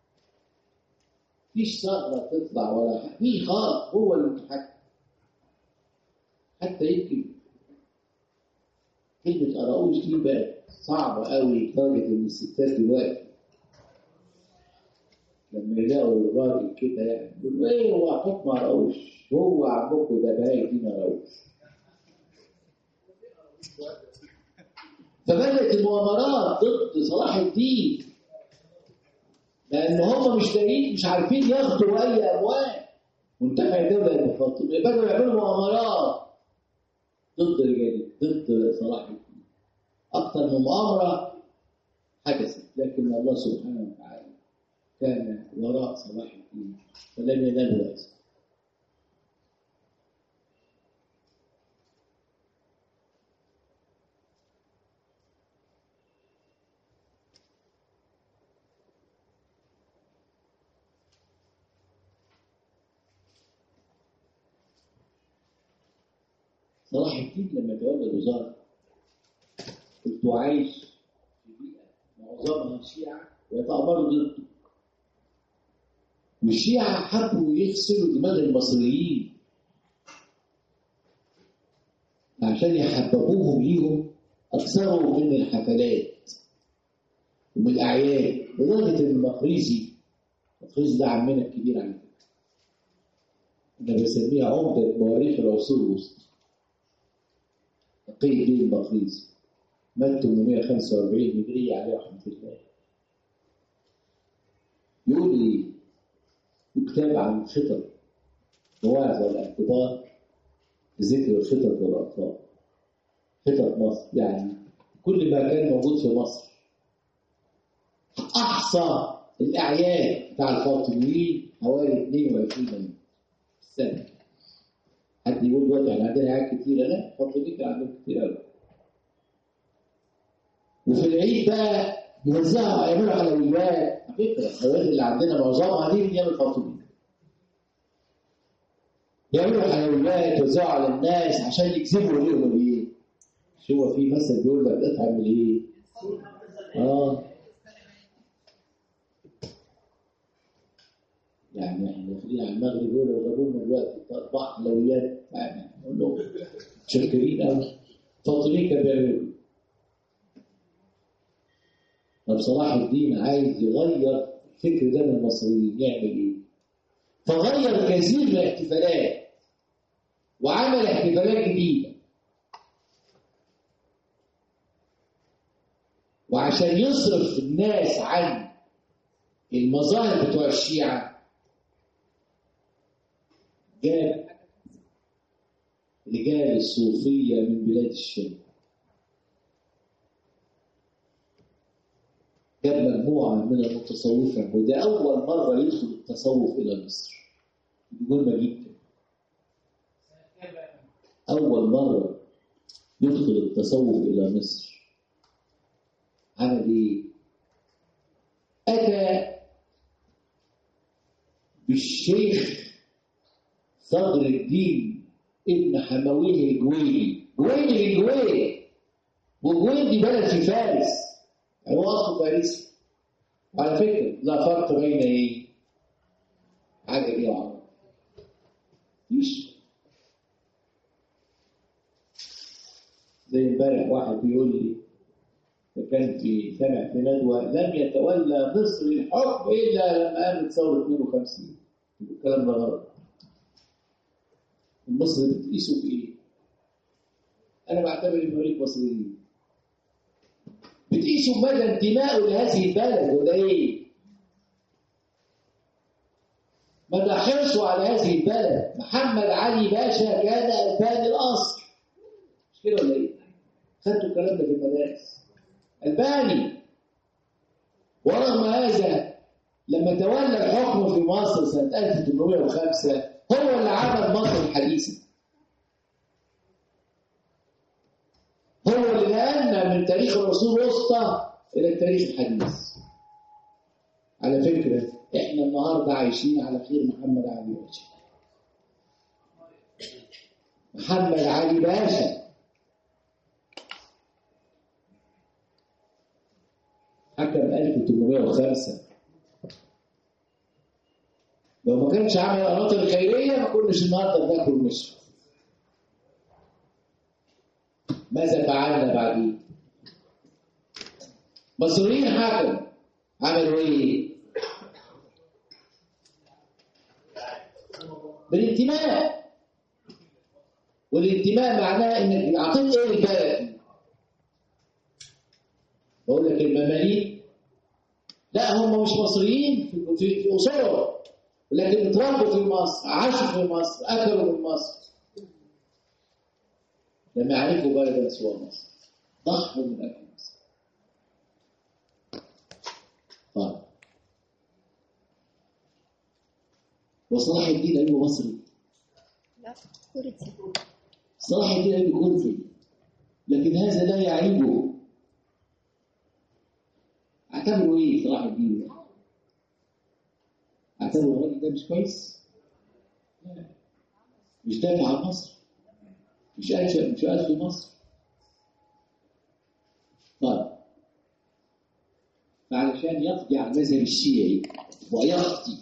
S1: مفيش ثغرة تطلع ولا حاجة في خالص هو المتحكم حتى يمكن كلمة أراؤوش دي بقت صعبة قوي لدرجة إن الستات دلوقتي لما يلاقوا الراجل كده يعني يقولوا إيه هو حكم أراؤوش هو عمكم ده بهاء الدين أراؤوش فبدأت المؤامرات ضد صلاح الدين لأن هم مش لاقيين مش عارفين ياخدوا أي أموال منتفع الدولة المخاطب بدأوا يعملوا مؤامرات ضد رجال ضد صلاح الدين أكثر من مؤامرة حدثت لكن الله سبحانه وتعالى كان وراء صلاح الدين فلم ينالوا هذا صلاح الدين لما تولى الوزارة كنت عايش في بيئة معظمها شيعة ويتأمروا ضده والشيعة حبوا يغسلوا دماغ المصريين عشان يحببوهم ليهم أكثروا من الحفلات ومن الأعياد لدرجة إن المقريزي المقريزي ده عمنا الكبير على فكرة أنا بسميه عمدة مواريخ العصور الوسطى تقي الدين المقريزي مات 845 هجرية عليه رحمة الله يقول لي كتاب عن خطط مواعظ والاعتبار بذكر الخطط والأطفال خطط مصر يعني كل ما كان موجود في مصر أحصى الأعياد بتاع الفاطميين حوالي 22 يوم في السنة حد يقول دلوقتي احنا عندنا أعياد كتيرة لا الفاطميين كان عندهم كتير قوي وفي العيد بقى يوزعوا يعملوا حلويات على فكرة الحلويات اللي عندنا معظمها دي من أيام الفاطميين يعملوا حلويات يوزعوا على الناس عشان يكسبوا ليهم الايه؟ مش هو في مثل بيقول لك اطعم الايه؟ اه يعني احنا داخلين على المغرب يقولوا لو جابوا لنا دلوقتي اربع حلويات يعني نقول لهم متشكرين قوي فاطمين كانوا بيعملوا كده. طب صلاح الدين عايز يغير الفكر ده من المصريين يعمل ايه؟ فغير كثير من الاحتفالات وعمل احتفالات جديدة وعشان يصرف الناس عن المظاهر بتوع الشيعة جاب رجال الصوفية من بلاد الشام جاب مجموعة من المتصوفة وده أول مرة يدخل التصوف إلى مصر مهمة جدا أول مرة يدخل التصوف إلى مصر عمل إيه؟ أتى بالشيخ صدر الدين ابن حمويه الجويني جويني الجويني وجويني دي بلد في فارس هو اصله فارسي على فكره لا فرق بين ايه؟ عجمي وعربي مفيش زي امبارح واحد بيقول لي كان في سمع في ندوه لم يتولى مصر الحكم الا لما قامت ثوره 52 الكلام ده غلط مصر بتقيسوا في ايه؟ انا بعتبر المواليد مصريين بتقيسوا مدى انتمائه لهذه البلد وده ايه؟ مدى حرصه على هذه البلد محمد علي باشا كان الباني الاصل مش كده ولا ايه؟ خدتوا الكلام ده في المدارس الباني ورغم هذا لما تولى الحكم في مصر سنة 1805 هو اللي عمل مصر الحديثة نرجع من تاريخ الرسول الوسطى إلى التاريخ الحديث على فكرة إحنا النهاردة عايشين على خير محمد علي باشا محمد علي باشا حكم 1805 لو ما كانش عمل القناطر الخيرية ما كناش النهارده بناكل مصر ماذا فعلنا بعدين؟ مصريين حكموا عملوا ايه؟ بالانتماء والانتماء معناه انك اعطيت ايه البلد بقول لك المماليك لا هم مش مصريين في في, في اصولهم لكن اتربوا في مصر عاشوا في مصر اكلوا في مصر لما يعرفوا بلدا سوى مصر ضحوا من اكل مصر طيب وصلاح الدين ايوه مصري
S3: لا كورتي
S1: صلاح الدين ايوه كرفي لكن هذا لا يعيبه اعتبره ايه صلاح الدين ده؟ اعتبره الراجل ده مش كويس؟ لا. مش دافع عن مصر مش قال مش قال في مصر طيب فعلشان يقضي على المذهب الشيعي ويخطي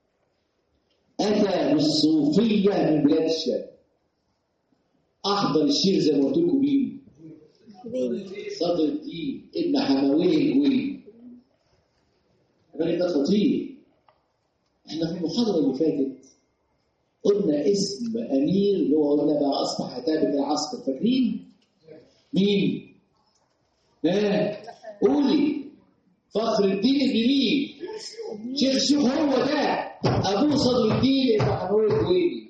S1: أتى بالصوفية من بلاد الشام أحضر الشيخ زي ما قلت لكم مين؟
S3: كويني
S1: صدر الدين ابن حمويه الكويني الراجل ده خطير احنا في المحاضرة اللي فاتت قلنا اسم أمير اللي هو قلنا بقى أصبح تابع العسكر فاكرين؟ مين؟ ها؟ قولي فخر الدين ابن مين؟ شيخ شيخ هو ده أبوه صدر الدين ابن حمويه الكويني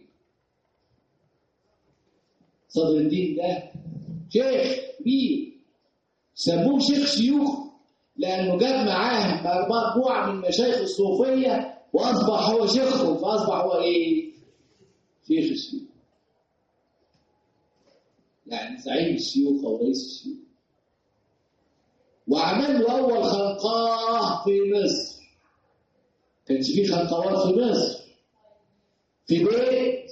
S1: صدر الدين ده شيخ كبير سموه شيخ شيوخ لأنه جاب معاه مجموعة من مشايخ الصوفية وأصبح هو شيخهم فأصبح هو إيه؟ شيخ الشيوخ يعني زعيم الشيوخ أو رئيس الشيوخ وعمل له أول خنقاه في مصر كانش فيه خنقوات في مصر في بيت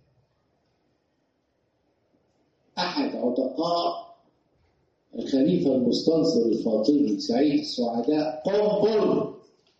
S1: أحد عتقاء الخليفة المستنصر الفاطمي سعيد السعداء قنبل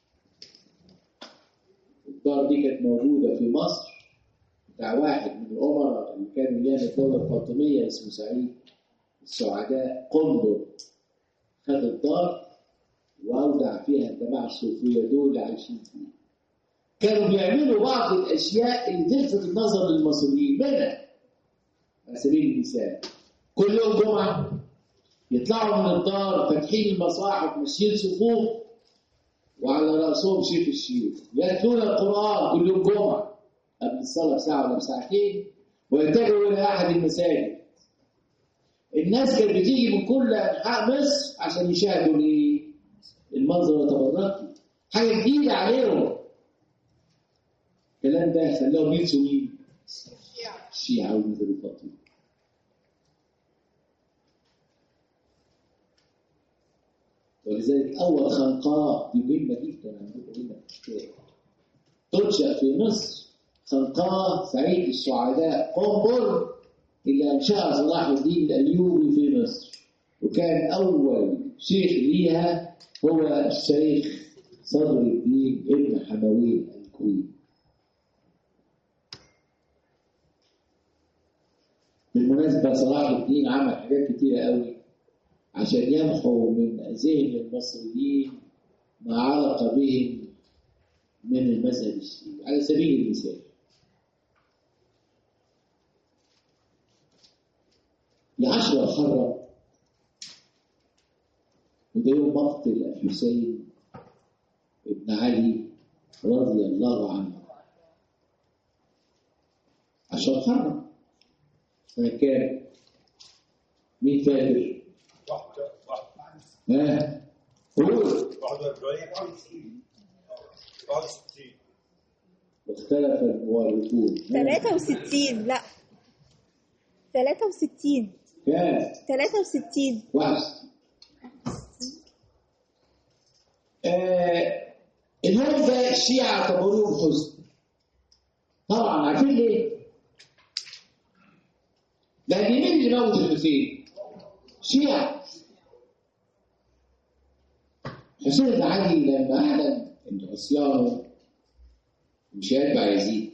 S1: الدار دي كانت موجودة في مصر بتاع واحد من الأمراء اللي كانوا أيام الدولة الفاطمية اسمه سعيد السعداء قنبل خد الدار وأودع فيها الجماعة الصوفية دول اللي عايشين فيها كانوا بيعملوا بعض الأشياء اللي تلفت النظر للمصريين منها على سبيل المثال كل يوم جمعة يطلعوا من الدار فاتحين المصاحف ماشيين صفوف وعلى رأسهم شيخ الشيوخ يتلون القرآن كل يوم جمعة قبل الصلاة بساعة ولا بساعتين ويتجهوا إلى أحد المساجد الناس كانت بتيجي من كل أنحاء مصر عشان يشاهدوا ليه؟ المنظر وتبركوا حاجة جديدة عليهم الكلام ده خلاهم ينسوا مين؟ الشيعة والمذهب الفاطمي ولذلك أول خنقاء دي مهمة جدا عندكم هنا في الكتاب تنشأ في مصر خنقاء سعيد السعداء قنبر اللي أنشأها صلاح الدين الأيوبي في مصر وكان أول شيخ ليها هو الشيخ صدر الدين ابن حموي الكويت بالمناسبة صلاح الدين عمل حاجات كتيرة قوي عشان يمحو من ذهن المصريين ما علق بهم من المذهب الشيعي على سبيل المثال العشرة الحرة وده يوم مقتل الحسين ابن علي رضي الله عنه عشرة حرة سنة كام؟ مين فاكر؟
S4: واحدة واحدة
S1: ها؟ قول
S4: واحدة وأربعين واحد وستين
S1: واختلف المؤرخون
S3: 63 لا 63
S1: كام؟
S3: 63
S1: واحد آه اليوم ده الشيعة اعتبروه حزن طبعا عارفين ليه؟ لأن مين اللي موت الحسين؟ شيعة حسين بن علي لما أعلن إن عصيانه مش هيتبع يزيد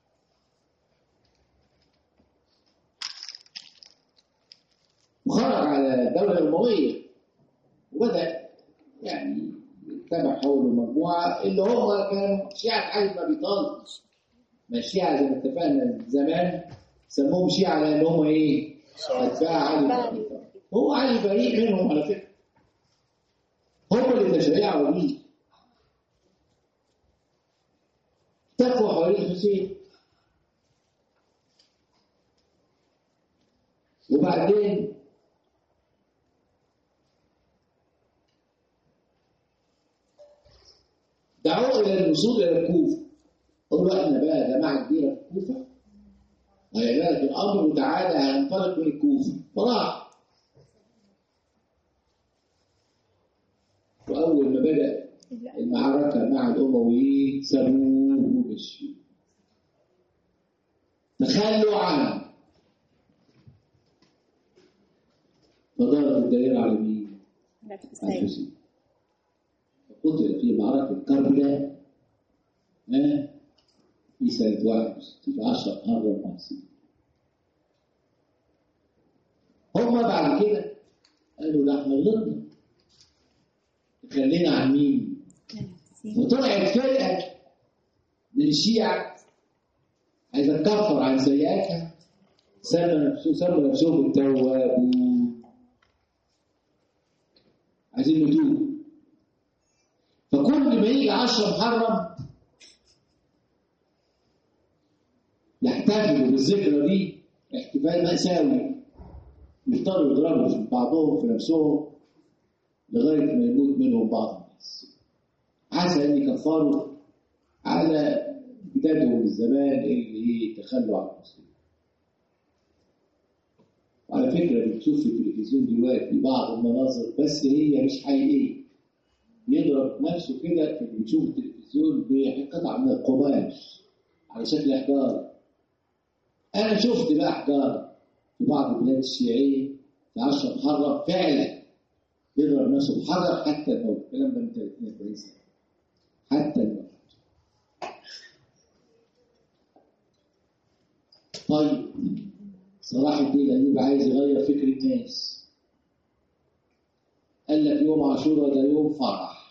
S1: وخرج على الدولة الأموية وبدأ يعني يتبع حوله مجموعة اللي هم كانوا شيعة علي بن أبي طالب ما الشيعة زي ما اتفقنا زمان سموهم شيعة لأن هم إيه؟ أتباع علي بن أبي طالب هو علي بريء منهم على فكرة هم اللي تشيعوا بيه تقوى حوالين الحسين وبعدين دعوه الى الوصول الى الكوفه قالوا احنا بقى جماعه كبيره في الكوفه هيبقى في الامر وتعالى هننطلق من الكوفه فراح واول ما بدا المعركه مع الامويين سابوه ومشوا تخلوا عنه فضرب الدائره على مين؟
S3: لا
S1: على
S3: تستاهل
S1: الحسين قتل في معركة كربلاء ها في سنة 61 في 10 54 هم بعد كده قالوا لا احنا غلطنا خلينا عن مين؟ وطلعت فرقة من الشيعة عايزة تكفر عن سيئاتها سمى نفسه سموا نفسهم التوابون عايزين نتوب فكل ما يجي عشرة محرم يحتفلوا بالذكرى دي احتفال مأساوي يفضلوا يضربوا في بعضهم في نفسهم لغاية ما يموت منهم بعض الناس عسى أن يكفروا على جدادهم الزمان اللي تخلوا عن المسلمين وعلى فكرة بتشوف في التلفزيون دلوقتي بعض المناظر بس هي مش حقيقية يضرب نفسه كده في اللي بيشوف التلفزيون بقطع من القماش على شكل حجارة أنا شفت بقى حجارة في بعض البلاد الشيعية في عشرة محرم فعلا يضرب نفسه بحجر حتى الموت الكلام ده من 30 40 سنة حتى الموت طيب صلاح الدين الايوبي عايز يغير فكر الناس قال لك يوم عاشوراء ده يوم فرح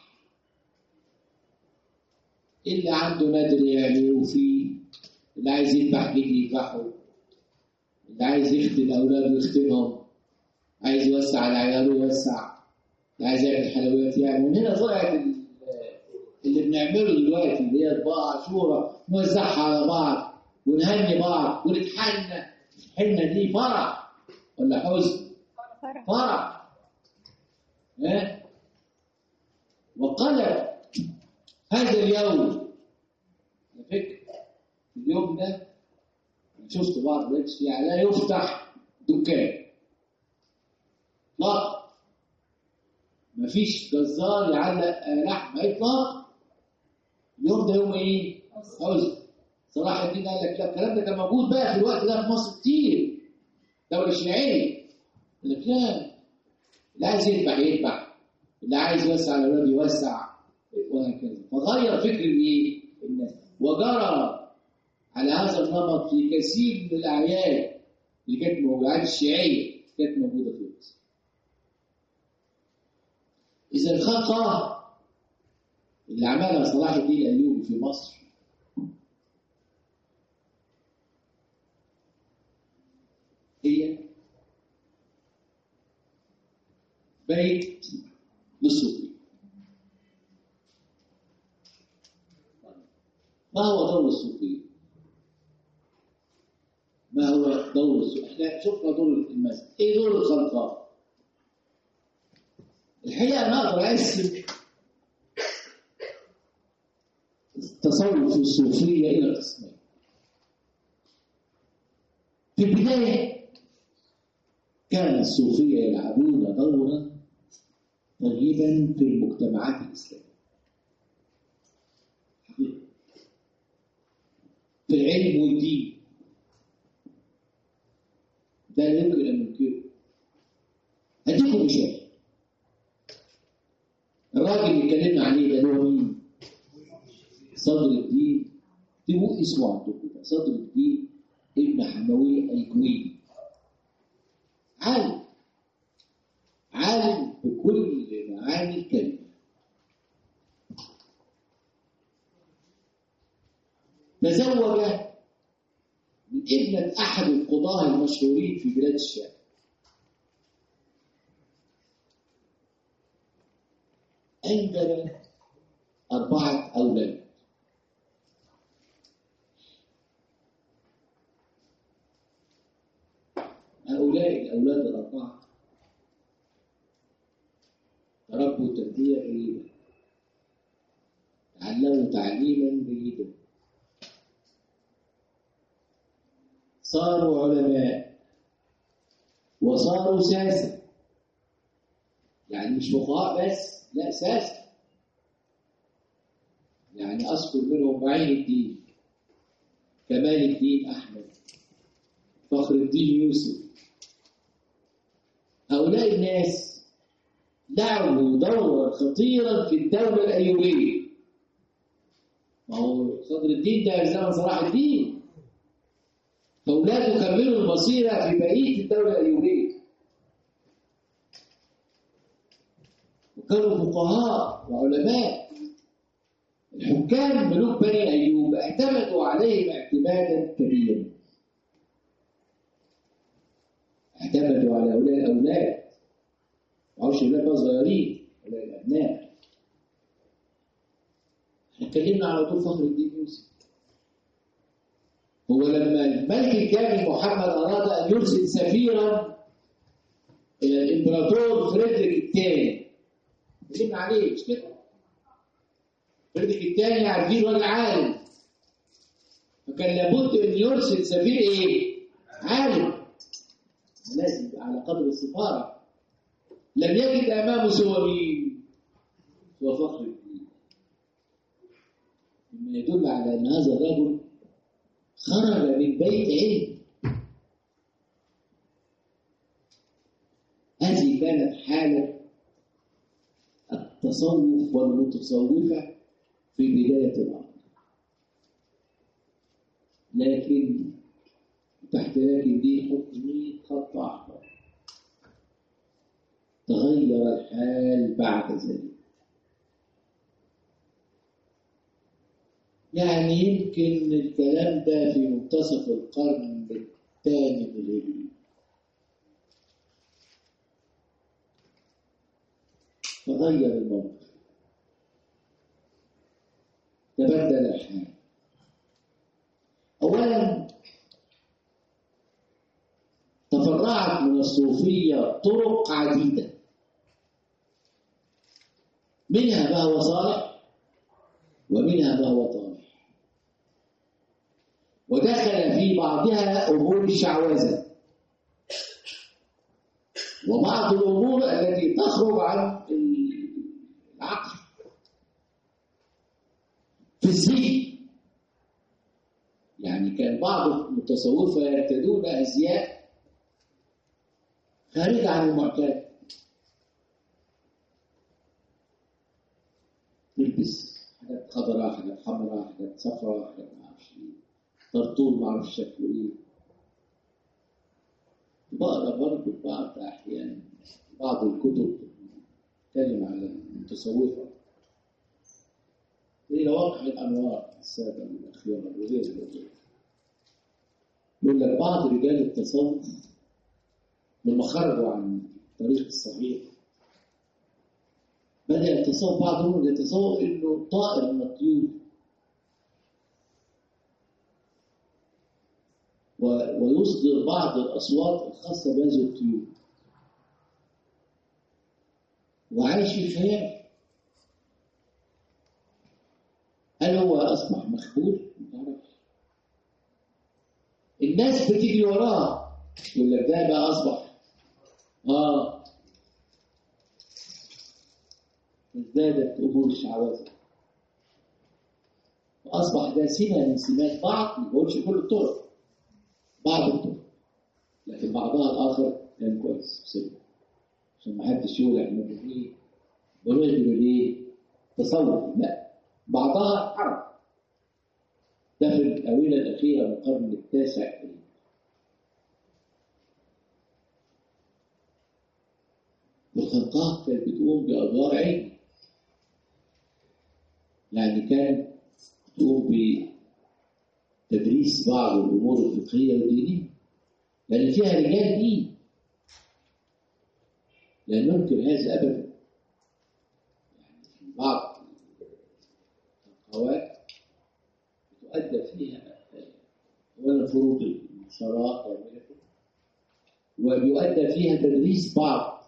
S1: اللي عنده نادر يعملوا فيه اللي عايز يذبح جدي يذبحه اللي عايز يختن اولاده يختنهم عايز يوسع على عياله يوسع اللي عايز يعمل حلويات يعني ومن هنا طلعت ال- اللي بنعمله دلوقتي اللي هي طباعة عاشوراء نوزعها على بعض ونهني بعض ونتحنى الحنة دي فرح ولا حزن؟
S3: فرح
S1: فرح ها وقلب هذا اليوم على فكرة في اليوم ده أنا شفت بعض بيت الشيعة لا يفتح دكان لا مفيش جزار يعلق آه، لحمة إطلاق اليوم ده يوم إيه؟ حزن صلاح الدين قال لك لا الكلام ده كان موجود بقى في الوقت ده في مصر كتير دولة شيعية قال لك لا اللي عايز يذبح يذبح اللي عايز يوسع على الأولاد يوسع وهكذا فغير فكر الايه؟ الناس وجرى على هذا النمط في كثير من الأعياد اللي كانت موجودة الشيعية كانت موجودة في مصر إذا الخطأ اللي عملها صلاح الدين الأيوبي في مصر هي بيت للصوفية ما هو دور الصوفية؟ ما هو دور الصوفية؟ احنا شفنا دور المسجد، ايه دور الخلقاء؟ الحقيقة أنا أقدر أقسم التصوف في الصوفية إلى قسمين. في البداية كان الصوفية يلعبون دورا طيبا في المجتمعات الإسلامية في العلم والدين ده لا يمكن ان ننكره اديكم مثال الراجل اللي اتكلمنا عليه ده اللي هو مين؟ صدر الدين تبقوا اسمه عندكم ده صدر الدين ابن حموي ايكوي عالم عالم بكل معاني الكلمه تزوج من ابنة أحد القضاة المشهورين في بلاد الشام أنجب أربعة أولاد هؤلاء الأولاد الأربعة تربوا تربية جيدة تعلموا تعليما جيدا صاروا علماء وصاروا ساسة يعني مش فقهاء بس لا ساسة يعني أذكر منهم معين الدين كمال الدين أحمد فخر الدين يوسف هؤلاء الناس لعبوا دورا خطيرا في الدولة الأيوبية ما هو صدر الدين ده زمن صلاح الدين فأولاده كملوا المصيرة في بقية الدولة الأيوبية وكانوا فقهاء وعلماء الحكام ملوك بني أيوب اعتمدوا عليهم اعتمادا كبيرا اعتمدوا على هؤلاء الأولاد معرفش الأولاد بقى صغيرين هؤلاء الأبناء احنا اتكلمنا على طول فخر الدين يوسف هو لما الملك الكامل محمد أراد أن يرسل سفيرا إلى الإمبراطور فريدريك الثاني اتكلمنا عليه مش كده؟ فريدريك الثاني عارفين راجل عالم فكان لابد أن يرسل سفير إيه؟ عالم لازم يبقى على قدر السفارة لم يجد أمامه سوى مين؟ سوى فخر الدين مما يدل على أن هذا الرجل خرج من بيت علم هذه كانت حالة التصوف والمتصوفة في بداية الأمر لكن تحت لكن دي حط 100 خط أحمر تغير الحال بعد ذلك يعني يمكن الكلام ده في منتصف القرن الثاني الهجري تغير الموقف تبدل الحال أولا تفرعت من الصوفية طرق عديدة منها ما هو صالح ومنها ما هو طالح ودخل في بعضها أمور الشعوذة وبعض الأمور التي تخرج عن العقل في الذهن يعني كان بعض المتصوفة يرتدون أزياء خارجة عن المعتاد يلبس حاجات خضراء حاجات حمراء حاجات صفراء حاجات ما اعرفش ايه طرطور ما اعرفش شكله ايه بقرا برضه بعض احيانا بعض الكتب تتكلم على المتصوفه زي واقع الانوار الساده الاخيار وغير ذلك يقول لك بعض رجال التصوف لما خرجوا عن الطريق الصحيح بدأ يتصور بعضهم يتصور انه طائر من الطيور ويصدر بعض الاصوات الخاصه بهذه الطيور وعايش في خيال هل هو اصبح مخبول؟ ما تعرفش الناس بتيجي وراه يقول لك ده بقى اصبح اه ازدادت امور الشعوذه أصبح ده سمة من سمات بعض ما بقولش كل الطرق بعض الطرق لكن بعضها الآخر كان كويس سمة عشان ما حدش يقول احنا ايه بنهدر ليه تصور لا بعضها حرب ده في الآونة الأخيرة من القرن التاسع الخنقاء كانت بتقوم بأدوار علم يعني كان تقوم بتدريس بعض الأمور الفقهية والدينية لأن فيها رجال دين لا ننكر هذا أبدا يعني في بعض القوات تؤدى فيها أولا فروض الصلاة كاملة وبيؤدى فيها تدريس بعض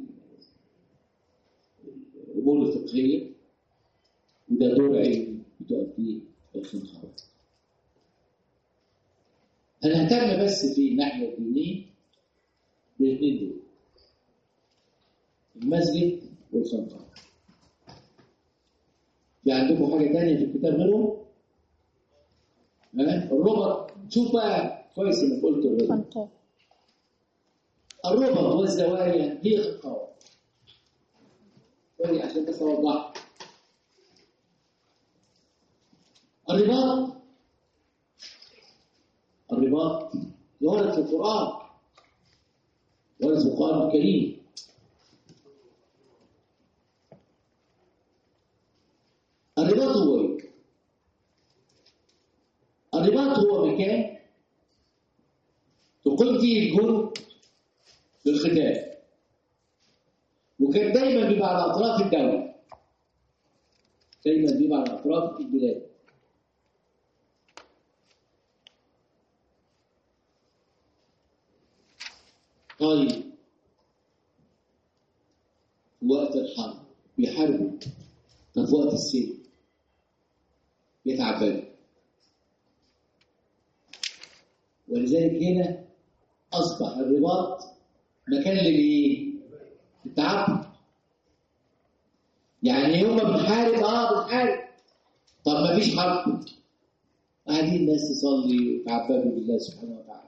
S1: الأمور الفقهية وده دور علمي بتؤديه الخنخار هنهتم بس في الناحية الدينية بالاثنين دول المسجد والخنخار في عندكم حاجة تانية في الكتاب غيرهم؟ ها؟ الربط شوف بقى كويس انك قلت الربط
S3: خنقاء
S1: الربط والزوايا هي خنقار ثاني عشان بس اوضح الرباط الرباط ورد في القرآن ورد في القرآن الكريم الرباط هو ايه؟ الرباط هو مكان تقوم فيه الجنود للختان وكان دايما بيبقى على اطراف الدوله دايما بيبقى على اطراف البلاد طيب في وقت الحرب بيحاربوا طب في وقت السيف يتعبدوا ولذلك هنا اصبح الرباط مكان للايه؟ التعبد يعني يوم ما بنحارب اه بنحارب طب ما فيش حرب قاعدين الناس تصلي ويتعبدوا بالله سبحانه وتعالى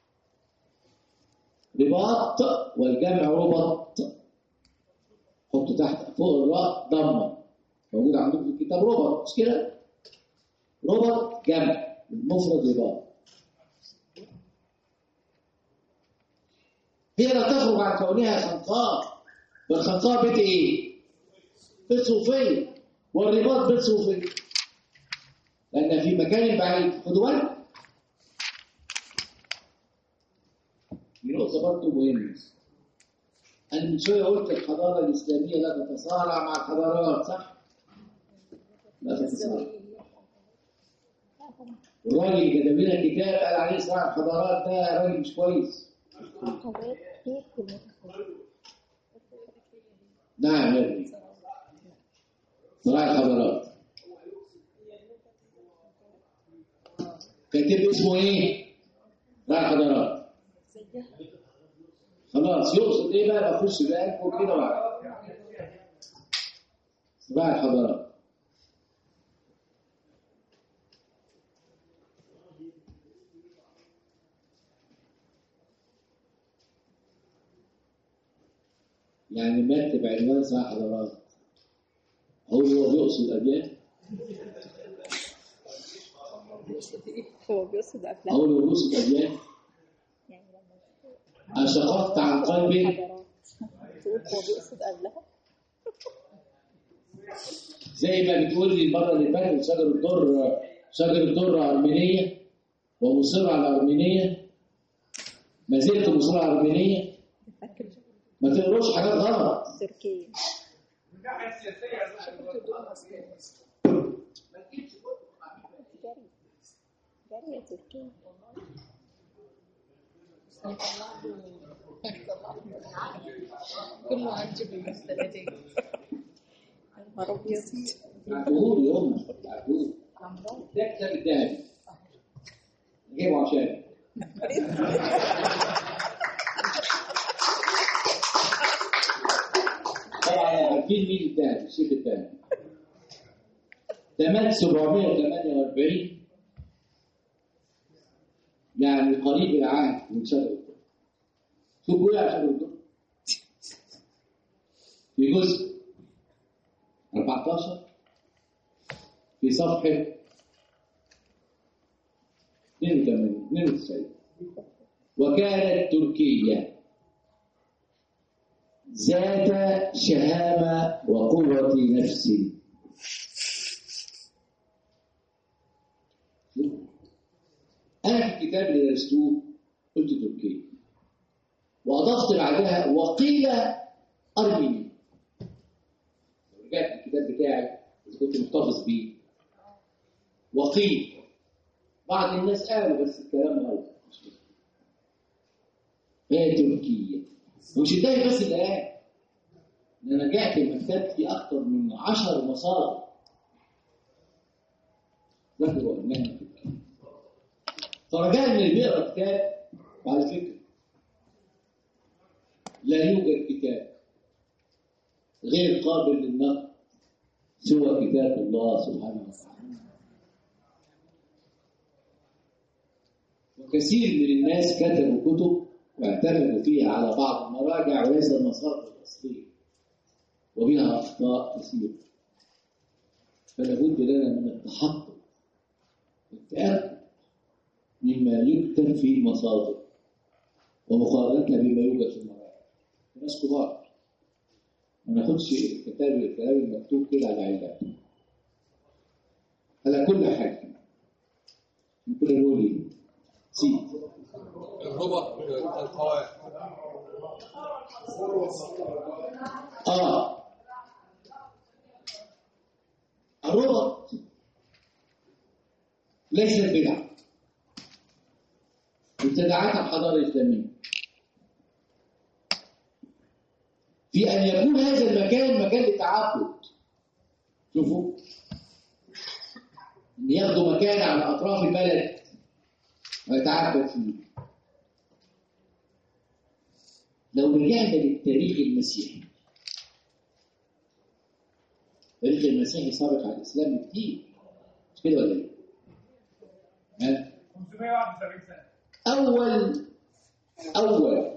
S1: رباط والجمع ربط حطوا تحت فوق الراء ضمه موجود عندكم في الكتاب ربط مش كده؟ ربط جمع المفرد رباط هي لا تخرج عن كونها خنقاء والخنقاء بيت ايه؟ بيت صوفية والرباط بيت صوفية لأن في مكان بعيد خدوا بالك دي نقطة برضه مهمة أنا من شوية قلت الحضارة الإسلامية لا تتصارع مع الحضارات صح؟ لا تتصارع الراجل اللي كتب لنا كتاب قال عليه صراع الحضارات ده راجل مش كويس
S3: قوات ايه كلمة قوات
S1: نعم يا ابني صراع الحضارات كاتب اسمه ايه؟ صراع الحضارات خلاص يقصد ايه بقى بخش بقى كده واحد صراع الحضارات يعني مات بعنوان صراع الحضارات هو هو بيقصد أبيات
S3: هو بيقصد أفلام
S1: أو هو بيقصد أبيات
S3: يعني لما
S1: أشققت عن قلبي
S3: حضارات تقول هو بيقصد قبلها
S1: زي ما بتقول لي المره اللي فاتت شجر الدر شجر الدر ارمينيه ومصر على الارمينيه ما زلت مصر على الارمينيه
S3: فاكر
S1: ما تقروش حاجات غلط
S3: تركيا جري جري تركيا
S5: كله عندي بالمستندات
S3: يا نهار أبيض
S1: عقود يا امي عقود ده كتاب الذهبي جيبه عشان طبعا عارفين مين الذهبي الشيخ الذهبي ده مات 748 يعني قريب العهد من شجر الدر شوفوا ايه على شجر الدر في جزء 14 في صفحة 82 92 وكانت تركيا ذات شهامة وقوة نفس أنا في الكتاب اللي درستوه قلت تركيا وأضفت بعدها وقيل أرمينيا لو رجعت الكتاب بتاعي إذا كنت محتفظ بيه وقيل بعض الناس قالوا بس الكلام غلط مش كده. هي تركيا ومش انتهي بس ده قال ده انا رجعت مكتبتي اكتر من عشر مصادر ذكروا انها تركيا فرجاء اللي بيقرا كتاب وعلى فكره لا يوجد كتاب غير قابل للنقد سوى كتاب الله سبحانه وتعالى وكثير من الناس كتبوا كتب واعتمدوا فيها على بعض المراجع وليس المصادر الأصلية وبها أخطاء كثيرة فلا بد لنا من التحقق والتأكد مما يكتب في المصادر ومقارنتها بما يوجد في المراجع ناس كبار ما ناخدش الكتاب الكلام المكتوب كده على عينك على كل حاجة ممكن نقول ايه؟ سيد
S2: الربط القواعد
S1: اه الربط ليست بدعة ابتدعتها الحضارة الإسلامية في أن يكون هذا المكان مكان للتعبد شوفوا أن ياخدوا مكان على أطراف البلد ويتعبد فيه لو رجعنا للتاريخ المسيحي التاريخ المسيحي سابق على الإسلام كتير مش كده ولا إيه؟ ها؟
S5: 571 سنة
S1: أول أول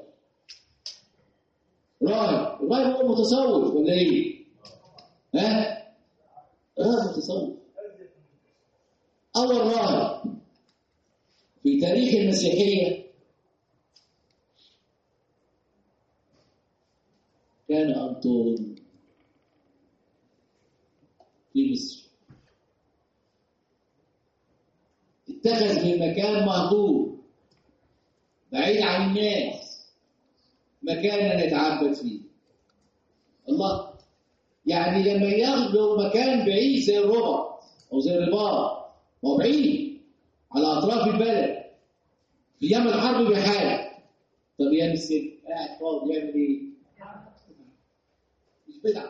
S1: راهب الراهب هو متصوف ولا إيه؟ ها؟ راهب متصوف أول راهب في تاريخ المسيحية كان أنطون في مصر اتخذ من مكان مهجور بعيد عن الناس مكانا يتعبد فيه الله يعني لما ياخدوا مكان بعيد زي الربط او زي الرباط ما هو بعيد على اطراف البلد في ايام الحرب بحال طب يا مسك قاعد فاضي يعمل ايه؟ مش بدعه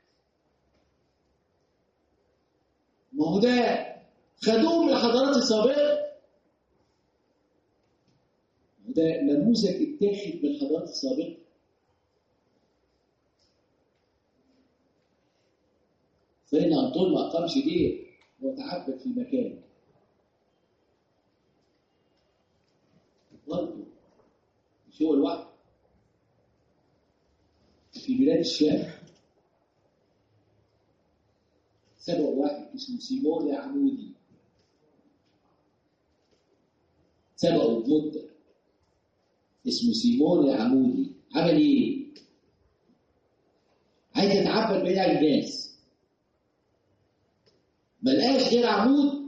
S1: ما هو ده خدوه من الحضارات السابقه وده نموذج اتاخد من الحضارات السابقه فإن أنطون ما أقامش دير هو تعبد في مكان برضه مش هو الوحد في بلاد الشام سبق واحد اسمه سيمون عمودي سبقه بمدة اسمه سيمون عمودي عمل ايه؟ عايز يتعبد بعيد عن الناس ملقاش غير عمود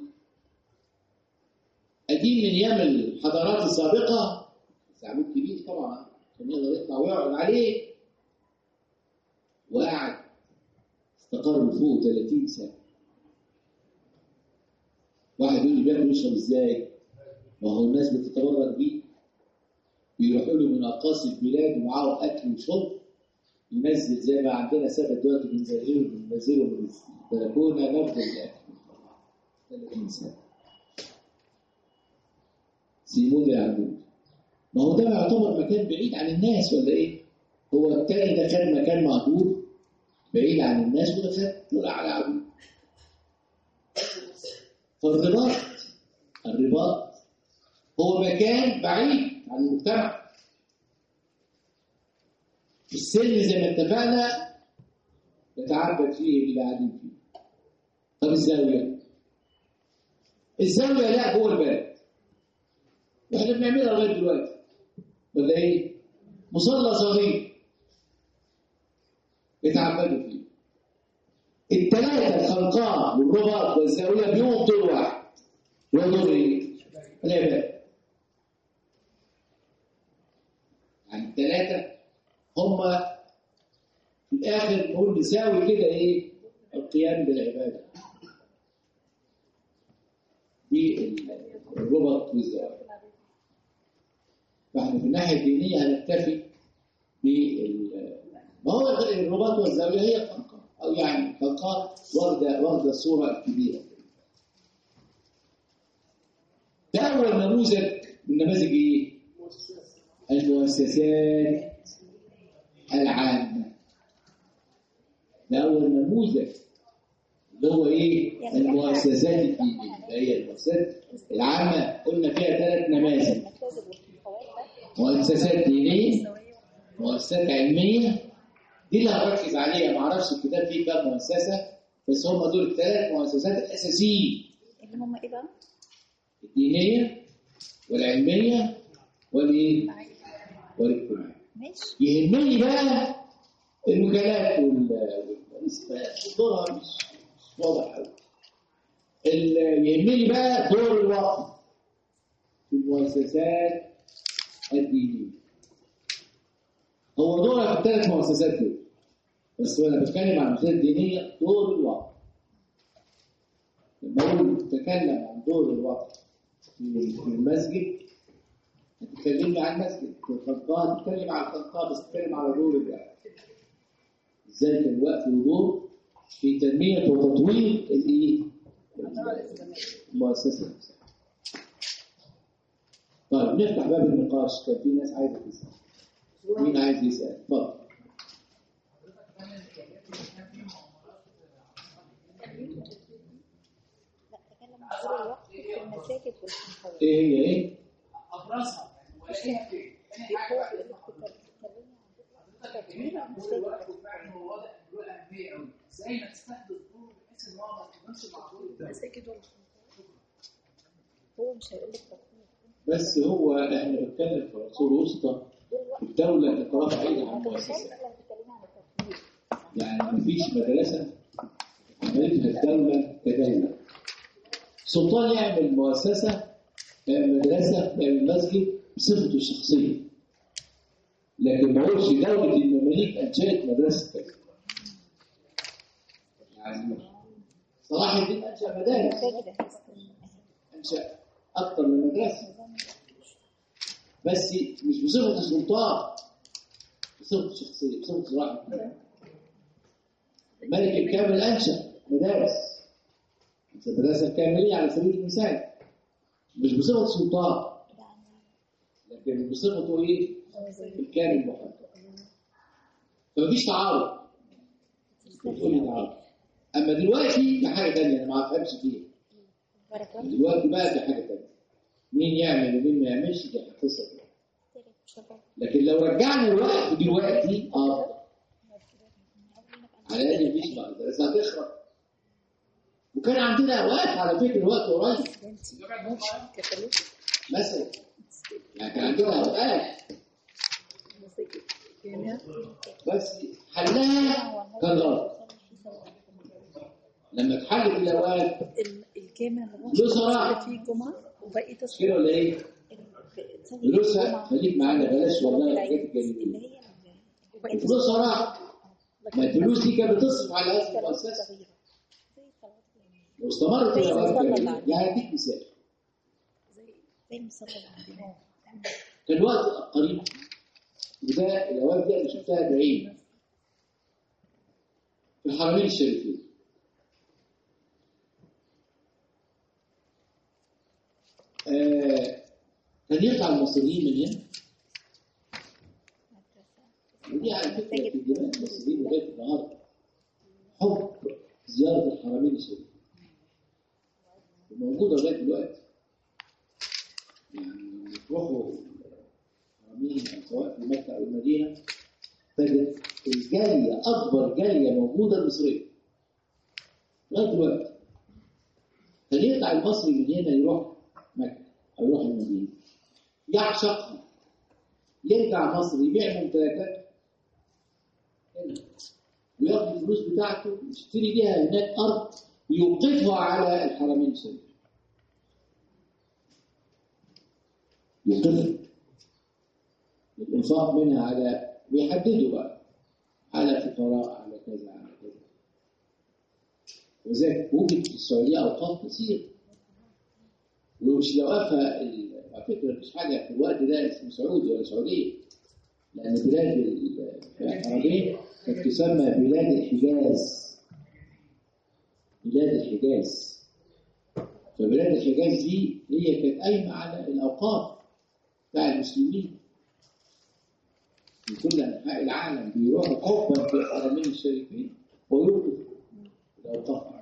S1: قديم من ايام الحضارات السابقه بس عمود كبير طبعا عشان يقدر يطلع ويقعد عليه وقعد استقر فوق 30 سنه واحد يقول لي بياكل يشرب ازاي؟ ما هو الناس بتتبرك بيه بيروحوا له من اقاصي البلاد ومعاهم اكل وشرب ينزل زي ما عندنا سبت دلوقتي بنزله بننزله من البلكونه نفضل الاكل 30 سنه سيمون العمود ما هو ده يعتبر مكان بعيد عن الناس ولا ايه؟ هو التاني ده كان مكان مهجور بعيد عن الناس وده خد طلع على عمود فالرباط الرباط هو مكان بعيد عن المجتمع السن زي ما اتفقنا نتعبد فيه اللي قاعدين فيه طب الزاوية الزاوية لا جوه البلد واحنا بنعملها لغاية دلوقتي ولا ايه؟ مصلى صغير يتعبدوا فيه الثلاثة الخلقاء والرباط والزاوية بيوم طول واحد يدور ايه؟ العبادة يعني الثلاثة هما في الآخر نقول نساوي كده إيه؟ القيام بالعبادة بالربط والزواج فاحنا في الناحية الدينية هنكتفي بال ما هو الرباط والزاوية هي خلقة أو يعني خلقات واخدة واخدة الصورة الكبيرة ده أول نموذج من نماذج إيه؟ المؤسسات العامة ده أول نموذج اللي هو إيه؟ المؤسسات الدينية اللي هي المؤسسات العامة قلنا فيها ثلاث نماذج
S3: المكاتب والقوائم ده
S1: مؤسسات دينية مؤسسات علمية دي اللي هركز عليها معرفش الكتاب فيه كام مؤسسة بس هم دول الثلاث مؤسسات الأساسيين
S3: اللي هم ايه بقى؟
S1: الدينية والعلمية والإيه؟ والاجتماعية
S3: ماشي
S1: يهمني بقى الوكالات وال- والإسباب دورها مش مش واضح قوي ال- يهمني بقى دور الوقف في المؤسسات الدينية هو دورها في الثلاث مؤسسات دول بس وانا بتكلم عن المؤسسات الدينية دور الوقف لما اقول تتكلم عن دور الوقف في في المسجد هتتكلمي عن المسجد في الخلقاء هتتكلم عن الخلقاء بس تتكلم على دور الوقف ازاي كان الوقف له دور في تنمية وتطوير الايه؟ المؤسسة نفسها. طيب نفتح باب النقاش كان في ناس عايزة تسأل مين عايز يسأل؟ اتفضل
S3: لا تكلم عن دور الوقت في المساجد والقوائم
S1: ايه هي ايه؟
S5: ابرزها وهي فين؟ تاني حاجه
S3: تدوير المساجد
S5: الوقت وفعلا هو واضح له اهميه قوي ازاي ما تستخدم دور بحيث ان هو ما يكونش مع دور
S3: المساجد والقوائم هو مش هيقول لك تطوير
S1: بس هو احنا بنتكلم في عصور وسطى الدولة كانت بعيدة عن المؤسسات
S3: لو بتتكلمي عن التطوير
S1: يعني مفيش مدرسة عملتها الدولة كدولة سلطان يعمل مؤسسة يعمل مدرسة يعمل مسجد بصفته الشخصية لكن ما هوش دولة المماليك أنشأت مدرسة كذا يعني صلاح الدين أنشأ مدارس
S3: المساجد
S1: أنشأ أكثر من مدرسة بس مش بصفة السلطان بصفة الشخصية بصفة صلاح الدين الملك الكامل أنشأ مدارس المدرسة الكاملية على سبيل المثال مش بصفة سلطان لكن بصفته إيه؟ الكامل محمد فمفيش تعارض بتقولي تعارض أما دلوقتي في حاجة تانية أنا ما أفهمش فيها
S3: بركات
S1: دلوقتي بقى دي حاجة تانية مين يعمل ومين ما يعملش دي قصة تانية
S3: شباب
S1: لكن لو رجعنا الوقت دلوقتي اه على الاقل مفيش بقى المدرسه هتخرب وكان عندنا اوقات على فكره وقت قريب
S3: كتالوج
S1: مثلا يعني كان عندنا اوقات
S3: مساجد يعني
S1: بس حلها كان غلط لما اتحلت الاوقات
S3: ال- الجامع
S1: له صراحة.
S3: فيه جمعة وبقية
S1: مش كده ولا ايه؟ فلوسها خليك معانا بلاش والله الحاجات الجميله
S3: اللي هي وبقية
S1: فلوسها راحت ما الفلوس دي كانت بتصرف على هذه المؤسسه
S3: صغيرة زي الصلوات
S1: لو استمرت
S3: زي
S1: الاوقات
S3: المصلى
S1: الجميلة،
S3: اللي
S1: يعني هديك مثال
S3: زي المصلى اللي عندنا
S1: كان وقت قريب وده الاوقات دي انا شفتها بعيد في الحرمين الشريفين آه كان يطلع المصريين من هنا ودي على فكره في دماغ المصريين لغايه النهارده حب زياره الحرمين الشريفين موجودة لغاية دلوقتي يعني تروحوا حرمين أو سواء في مكة أو المدينة تجد الجالية أكبر جالية موجودة المصرية لغاية دلوقتي كان يطلع المصري من هنا يروح مكة أو يروح المدينة يعشقها يرجع مصر يبيع ممتلكاته هنا وياخد الفلوس بتاعته يشتري بيها هناك أرض يوقفها على الحرمين الشريفين يوقفها الإنفاق منها على ويحددوا بقى على فقراء على كذا على كذا وذلك وجد في السعودية أوقاف كثير ومش لو وقفها ال- على فكرة مفيش حاجة في الوقت ده اسمه سعودي ولا سعودية لأن بلاد ال- العربية كانت تسمى بلاد الحجاز بلاد الحجاز فبلاد الحجاز دي هي كانت قايمة على الأوقاف بتاع المسلمين من كل أنحاء العالم بيروحوا حبا في الحرمين الشريفين ويوقفوا الأوقاف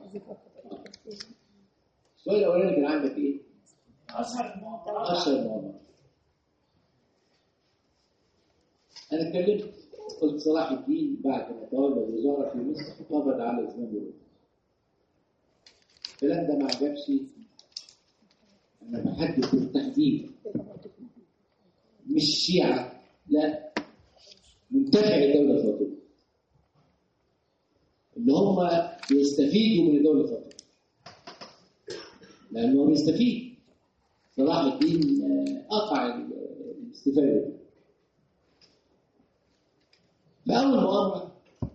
S1: السؤال الأولاني كان عندك إيه؟
S5: اشهر المواضيع
S1: أشهر موضوع أنا اتكلمت قلت صلاح الدين بعد ما تولى الوزارة في مصر قبض على زمان الروم الكلام ده ما عجبش أنا بحدث بالتحديد مش شيعة لا منتفع الدولة الفاطمية اللي هم بيستفيدوا من الدولة الفاطمية لأنه بيستفيد صلاح الدين آه، قطع ال- الاستفادة دي فأول مؤامرة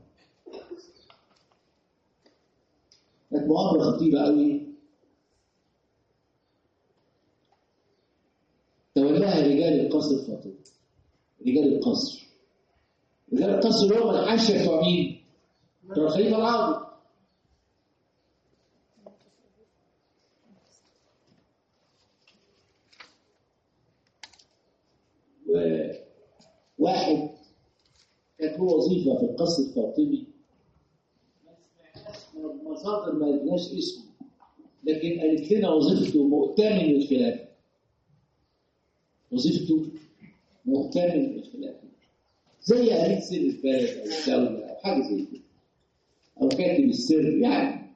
S1: كانت مؤامرة خطيرة قوي تولاها رجال القصر الفاطمي رجال القصر رجال القصر اللي هم الحاشية بتوع مين؟ بتوع الخليفة العربي وواحد كانت له وظيفة في القصر الفاطمي ما سمعناش مصادر ما لقيناش اسمه لكن قالت لنا وظيفته مؤتمن للخلافة وظيفته مؤتمن للخلافة زي أمين سر البلد أو الدولة أو حاجة زي كده أو كاتب السر يعني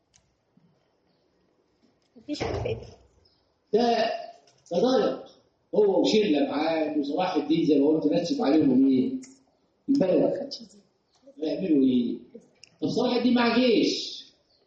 S3: مفيش فايدة
S1: ده تضايق هو وشله معاه وصلاح الدين زي ما قلت نشف عليهم ايه؟ البلد يعملوا ايه؟ طب صلاح الدين مع جيش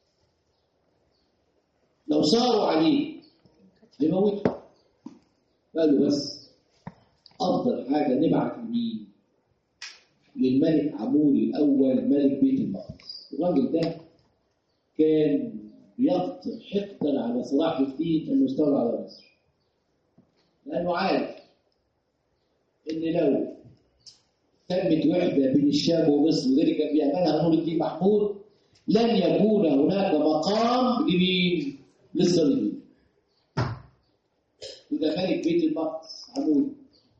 S1: لو صاروا عليه هيموتوا قالوا بس افضل حاجه نبعت لمين؟ للملك عموري الاول ملك بيت المقدس الراجل ده كان بيقتل حقدا على صلاح الدين انه استولى على مصر لانه عارف ان لو تمت وحده بين الشام ومصر وذلك كان بيعملها نور الدين محمود لن يكون هناك مقام لمين؟ للصليبيين وده ملك بيت المقدس عمود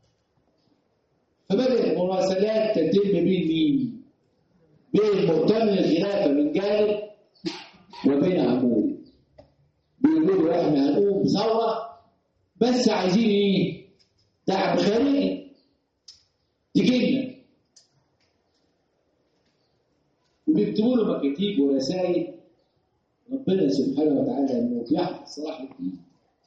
S1: فبدأت المراسلات تتم بين مين؟ بين مؤتمن الخلافة من جانب وبين عموري بيقولوا له احنا هنقوم ثورة بس عايزين ايه؟ دعم خارجي تجينا وبيكتبوا له مكاتيب ورسائل ربنا سبحانه وتعالى انه بيحفظ صلاح الدين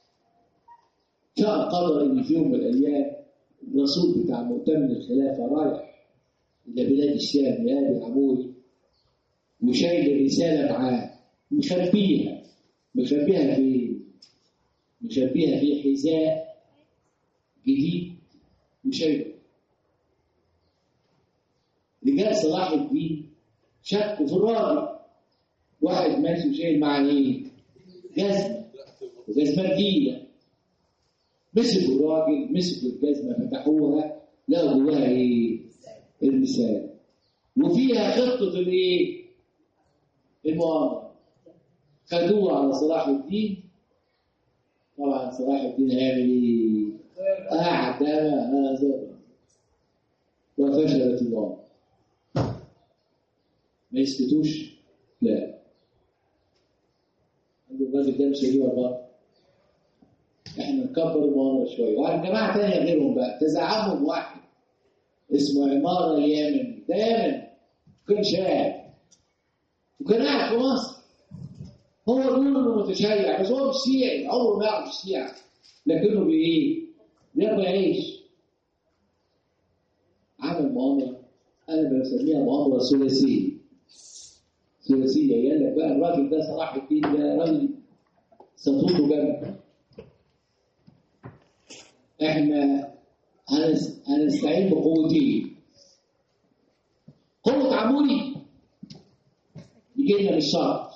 S1: شاء قدر ان في يوم من الايام الرسول بتاع مؤتمن الخلافه رايح الى بلاد الشام يقابل عموري وشايل الرساله معاه مخبيها مخبيها في مخبيها في حذاء جديد وشايله رجال صلاح الدين شكوا في الراجل واحد ماشي وشايل معاه ايه؟ جزمه وجزمه جديده مسكوا الراجل مسكوا الجزمه فتحوها لقوا جواها ايه؟ الرساله وفيها خطه الايه؟ المؤامره خدوه على صلاح الدين طبعا صلاح الدين هيعمل ايه؟ قعد هذا وفشلت الله ما يسكتوش لا قال له الراجل ده مش هيجيب بره احنا نكبر المؤامره شويه وعلى جماعه تانية غيرهم بقى تزعموا بواحد اسمه عماره اليمن ده يمن كان شاعر وكان قاعد في مصر هو بيقول انه متشيع بس هو مش شيعي عمره ما يعرف الشيعة لكنه بايه؟ بياكل عيش عمل مؤامره انا بسميها مؤامره ثلاثيه ثلاثيه قال لك بقى الراجل ده صلاح الدين ده راجل سطوته جنب احنا هنس- هنستعين بقوتين قوة عمودي يجي لنا من الشرق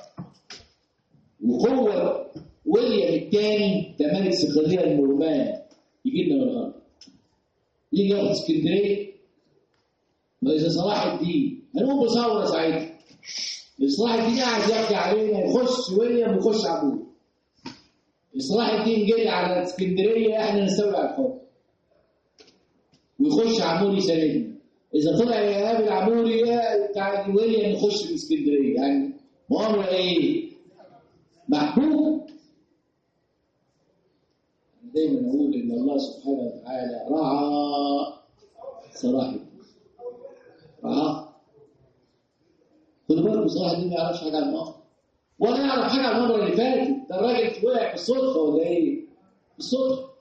S1: وقوة ويليام الثاني ده ملك سقلية النورمان يجي لنا من الغرب يجي ياخد اسكندرية وإذا صلاح الدين هنقوم بثورة ساعتها صلاح الدين قاعد يحكي علينا يخش ويليام ويخش عبود صلاح الدين جري على اسكندريه احنا نستولي على الحكم ويخش عموري يساندنا اذا طلع ايهاب العموري بتاع ويليام يخش في اسكندريه يعني مؤامره ايه؟ محبوب دايما اقول ان الله سبحانه وتعالى رعى صلاح الدين رعاه خدوا بالكم صلاح الدين ما يعرفش حاجه عن المؤامره ولا يعرف حاجه عن المره اللي فاتت ده الراجل وقع بالصدفه ولا ايه؟ بالصدفه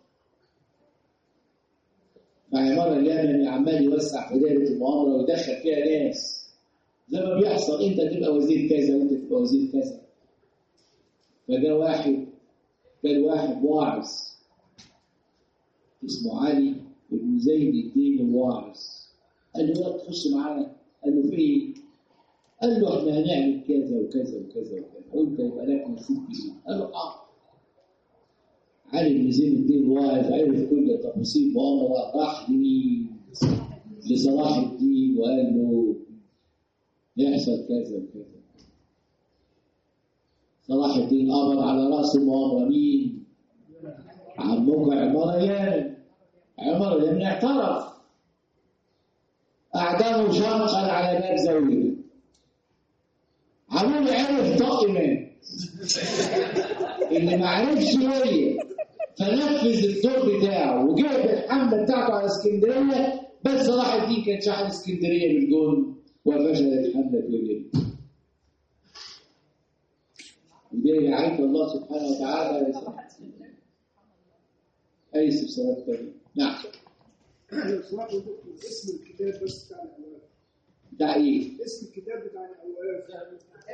S1: فعمارة اليمني عمال يوسع في دائرة المؤامرة ويدخل فيها ناس زي ما بيحصل انت تبقى وزير كذا وانت تبقى وزير كذا فده واحد كان واحد واعظ اسمه علي بن زيد الدين الواعظ قال له لا تخش معانا قال له في ايه؟ قال له احنا هنعمل كذا وكذا وكذا وكذا وانت يبقى لك نصيب فيه قال له اه علي بن زين الدين الواعظ عرف كل تفاصيل مؤامرة راح لمين؟ لصلاح الدين وقال له يحصل كذا وكذا صلاح الدين امر على راس المؤامرة مين؟ عمك عمارة يمن عمارة يمن اعترف أعدامه شنقا على باب زوجه عمول عرف طائما اللي ما عرفش ويا فنفذ الدور بتاعه وجاب الحمله بتاعته على اسكندريه بس صلاح الدين كان شحن اسكندريه بالجون وفشلت حمله ويليام ودي رعايه الله سبحانه وتعالى اي استفسارات تانية نعم
S6: سمعت اسم الكتاب بس بتاع الاوقاف
S1: بتاع ايه؟
S6: اسم الكتاب بتاع الاوقاف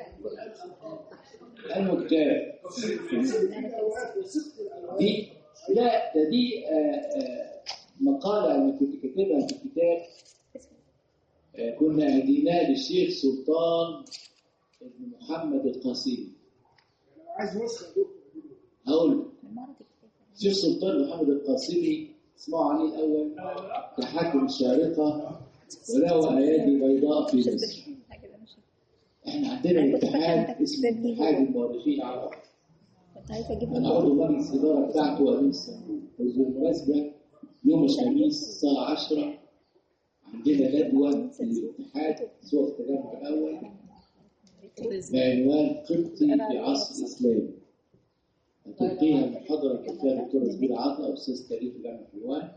S1: انه كتاب
S6: الاوقاف وصدق الاوقاف
S1: دي لا ده دي آه، آه، مقالة أنا كنت كاتبها في كتاب آه، كنا أهديناه للشيخ سلطان بن محمد القاسمي
S6: انا عايز نسخه دكتور
S1: هقول لك. الشيخ سلطان محمد القاسمي اسمعوا عليه الأول تحكم الشارقة وله أيادي بيضاء في مصر احنا عندنا اتحاد اسمه اتحاد المؤرخين العرب
S3: كنت عايزه اجيب
S1: انا عضو مجلس الاداره بتاعته وامين الصندوق وبالمناسبه يوم الخميس الساعه 10 عندنا ندوه في الاتحاد سوق التجمع الاول بعنوان قبطي في عصر الاسلام هتلقيها محاضره كتاب الدكتور زبير عطا استاذ تاريخ جامعه حلوان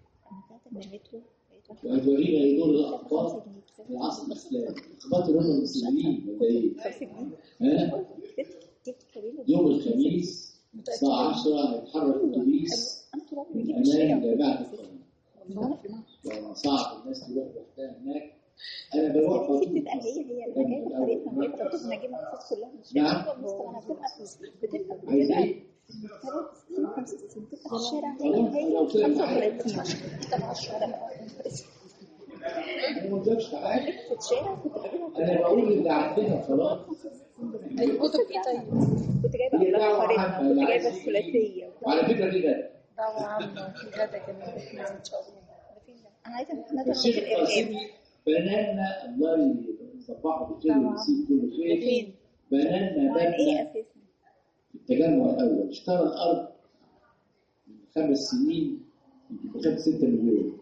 S1: وهتورينا ايه دور الاقباط في العصر الاسلامي الاقباط اللي هم المسلمين ولا ايه؟ ها؟ يوم الخميس الساعه 10 هيتحرك اتوبيس
S3: انا طول عمري
S1: من
S3: بجيب
S1: امام
S3: الشارع
S1: جامعه القاهره
S3: وانا في المعهد
S1: صعب الناس تروح لوحدها هناك انا بروح
S3: دي
S1: بطول
S3: بتبقى هي هي المجال طريقتنا وهي بتبقى نجيب مخصوص كلها مش
S1: نعم.
S3: هي بس طبعا بتبقى بتبقى
S1: عايز
S3: بتبقى
S1: ايه؟
S3: 65 بتبقى في الشارع
S1: خلاص،
S3: هي
S1: لو
S3: هي
S1: طلع معايا.
S3: 35 طبعا الشارع
S1: انا ما قلتلكش حاجه
S3: في الشارع كنت بجيبها
S1: انا بقول اللي عارفينها خلاص
S3: الكتب ايه طيب كنت جايبه
S1: هي
S3: اولاد
S1: دعوه
S3: قريتنا
S1: عامه
S3: كنت
S1: اللي
S3: جايبه
S1: عايز
S3: الثلاثيه
S1: وعلى فكره دي ده
S3: دعوه عامه في غدا كمان لازم ان شاء الله ده فين ده؟ انا عايزه امتحانات
S1: الشيخ
S3: الوقت الارهاب
S1: القاسمي بنانا الله يصبحه بالخير
S3: طبعا.
S1: ويسيب كل
S3: ده
S1: خير
S3: فين؟
S1: بنانا
S3: وعن ايه
S1: مبنى
S3: اساسا؟
S1: في التجمع الاول اشترى الارض من خمس سنين بخمس 6 مليون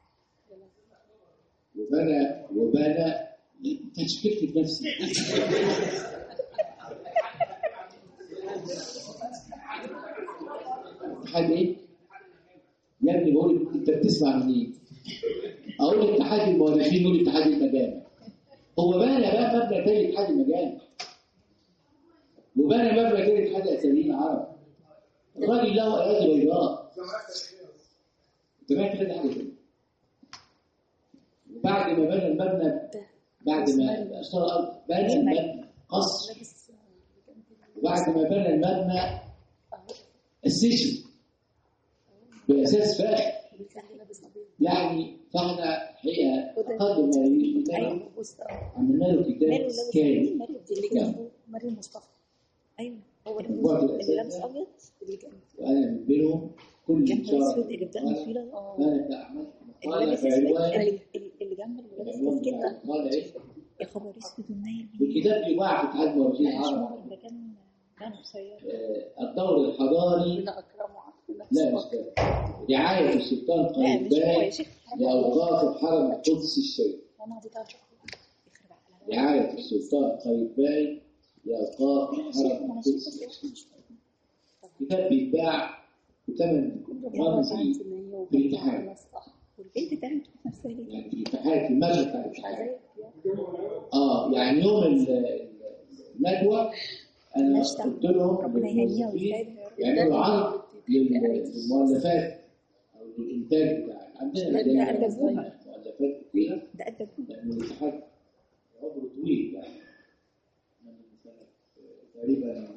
S1: وبنى وبنى انت شككت في نفسي اتحاد ايه؟ يا ابني بقول انت بتسمع منين؟ اقول اتحاد المؤرخين يقول اتحاد المجامع هو بنى بقى مبنى تاني اتحاد المجامع وبنى مبنى تاني اتحاد الاساليب العرب الراجل له ايادي بيضاء سمعت كده حاجه كده وبعد ما بنى المبنى بعد ما اشترى ارض بنى المبنى قصر
S3: لابس
S1: وبعد ما بنى المبنى السجن باساس فاخر
S3: لابس ابيض
S1: يعني فاحنا حقيقه اقل ما يريد مننا
S3: ايوه بص اه
S1: عملنا له
S3: ماله
S1: كتاب
S3: لابس
S1: كامل
S3: ابيض مريم اللي جنبه مريم مصطفى ايوه هو اللي
S1: الوقت
S3: اللي
S1: الأساسي
S3: لابس
S1: ده.
S3: ابيض اللي جنبه
S1: وانا من بينهم كل
S3: جنبه
S1: شهر
S3: الاسود اللي بدقنه طويله ده
S1: انا عملت
S3: اللي
S1: مقاله
S3: لابس
S1: في
S3: اسود
S1: عنوان
S3: اللي اللي جنبه اللي لابس
S1: العنوان
S3: اسود
S1: بتاع
S3: كده
S1: المقاله ايه؟
S3: يا خبر اسود ونايل
S1: الكتاب بيباع في اتحاد مؤرخين
S3: مش
S1: العرب
S3: مغرب ده كان كان قصير
S1: آه، الدور الحضاري
S3: ربنا اكرمه عبد
S1: لا مش كده رعاية السلطان
S3: لا مش هو يا
S1: قايتباي
S3: شيخ
S1: لأوقاف الحرم القدسي الشريف
S3: انا دي تعرف يخرب على
S1: رعاية السلطان قايتباي لأوقاف الحرم القدسي الشريف كتاب بيتباع بثمن رمزي في الاتحاد
S3: والبيت بتاعي نفسها ليه؟
S1: يعني في الاتحاد في المبنى بتاع
S3: مش
S1: الاتحاد
S3: عايزاه
S1: اه يعني يوم ال- ال- الندوة أنا
S3: ماشي
S1: قلت لهم
S3: ربنا يهنيها
S1: للموظفين
S3: ويسعدها يا رب.
S1: يعملوا عرض لل- للمؤلفات أو للإنتاج بتاع عندنا
S3: ده
S1: لدينا
S3: أدبوها.
S1: مؤلفات كتيرة
S3: ده أدب
S1: لأن الاتحاد عمره طويل يعني من سنة تقريبا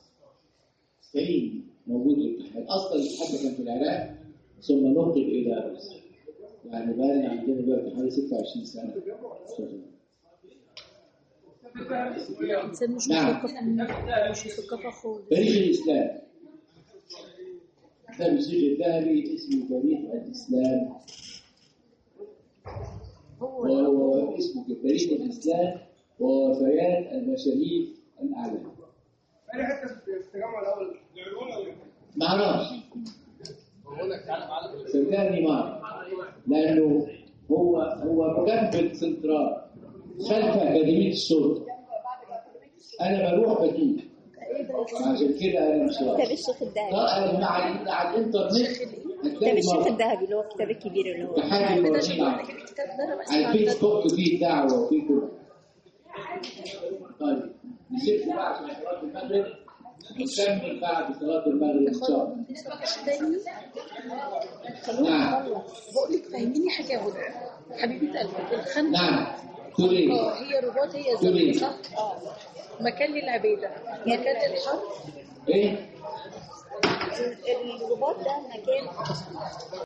S1: 90 موجود الاتحاد أصلا الاتحاد كان في العراق ثم نقل إلى مصر يعني بقى لنا عندنا دلوقتي حوالي 26 سنة شغل.
S3: الإنسان مش
S1: نعم.
S3: مثقف مش مثقف خالص
S1: تاريخ الإسلام كتاب الشيخ الذهبي اسمه تاريخ الإسلام
S3: هو
S1: وهو اسمه كده، تاريخ الإسلام ووفيات المشاهير الأعلام
S6: انا حتى في التجمع الاول
S1: ما اعرفش صدقني ما أعرف. لانه هو هو جنب السنترال خلف اكاديميه الشرطه انا بروح بجيب عشان كده انا مش
S3: كتاب
S1: رايح
S3: الشيخ الذهبي
S1: قائل مع على الانترنت
S3: كتاب
S1: هتلاقي
S3: الشيخ
S1: مرة.
S3: الذهبي اللي هو الكتاب الكبير اللي هو
S1: اتحاد المؤرخين العرب. على الفيسبوك فيه دعوه وفيه كله طيب نسيب بقى عشان صلاه المغرب نكمل بعد صلاه المغرب ان شاء الله نعم
S7: بقول لك فهميني حاجه يا هدى حبيبه قلبي الخنقه
S1: نعم تقول ايه؟
S7: اه هي رباط هي
S1: تقول ايه؟
S7: زمن صح؟ اه مكان للعباده مكان للحرب
S1: ايه؟
S3: الرباط ده مكان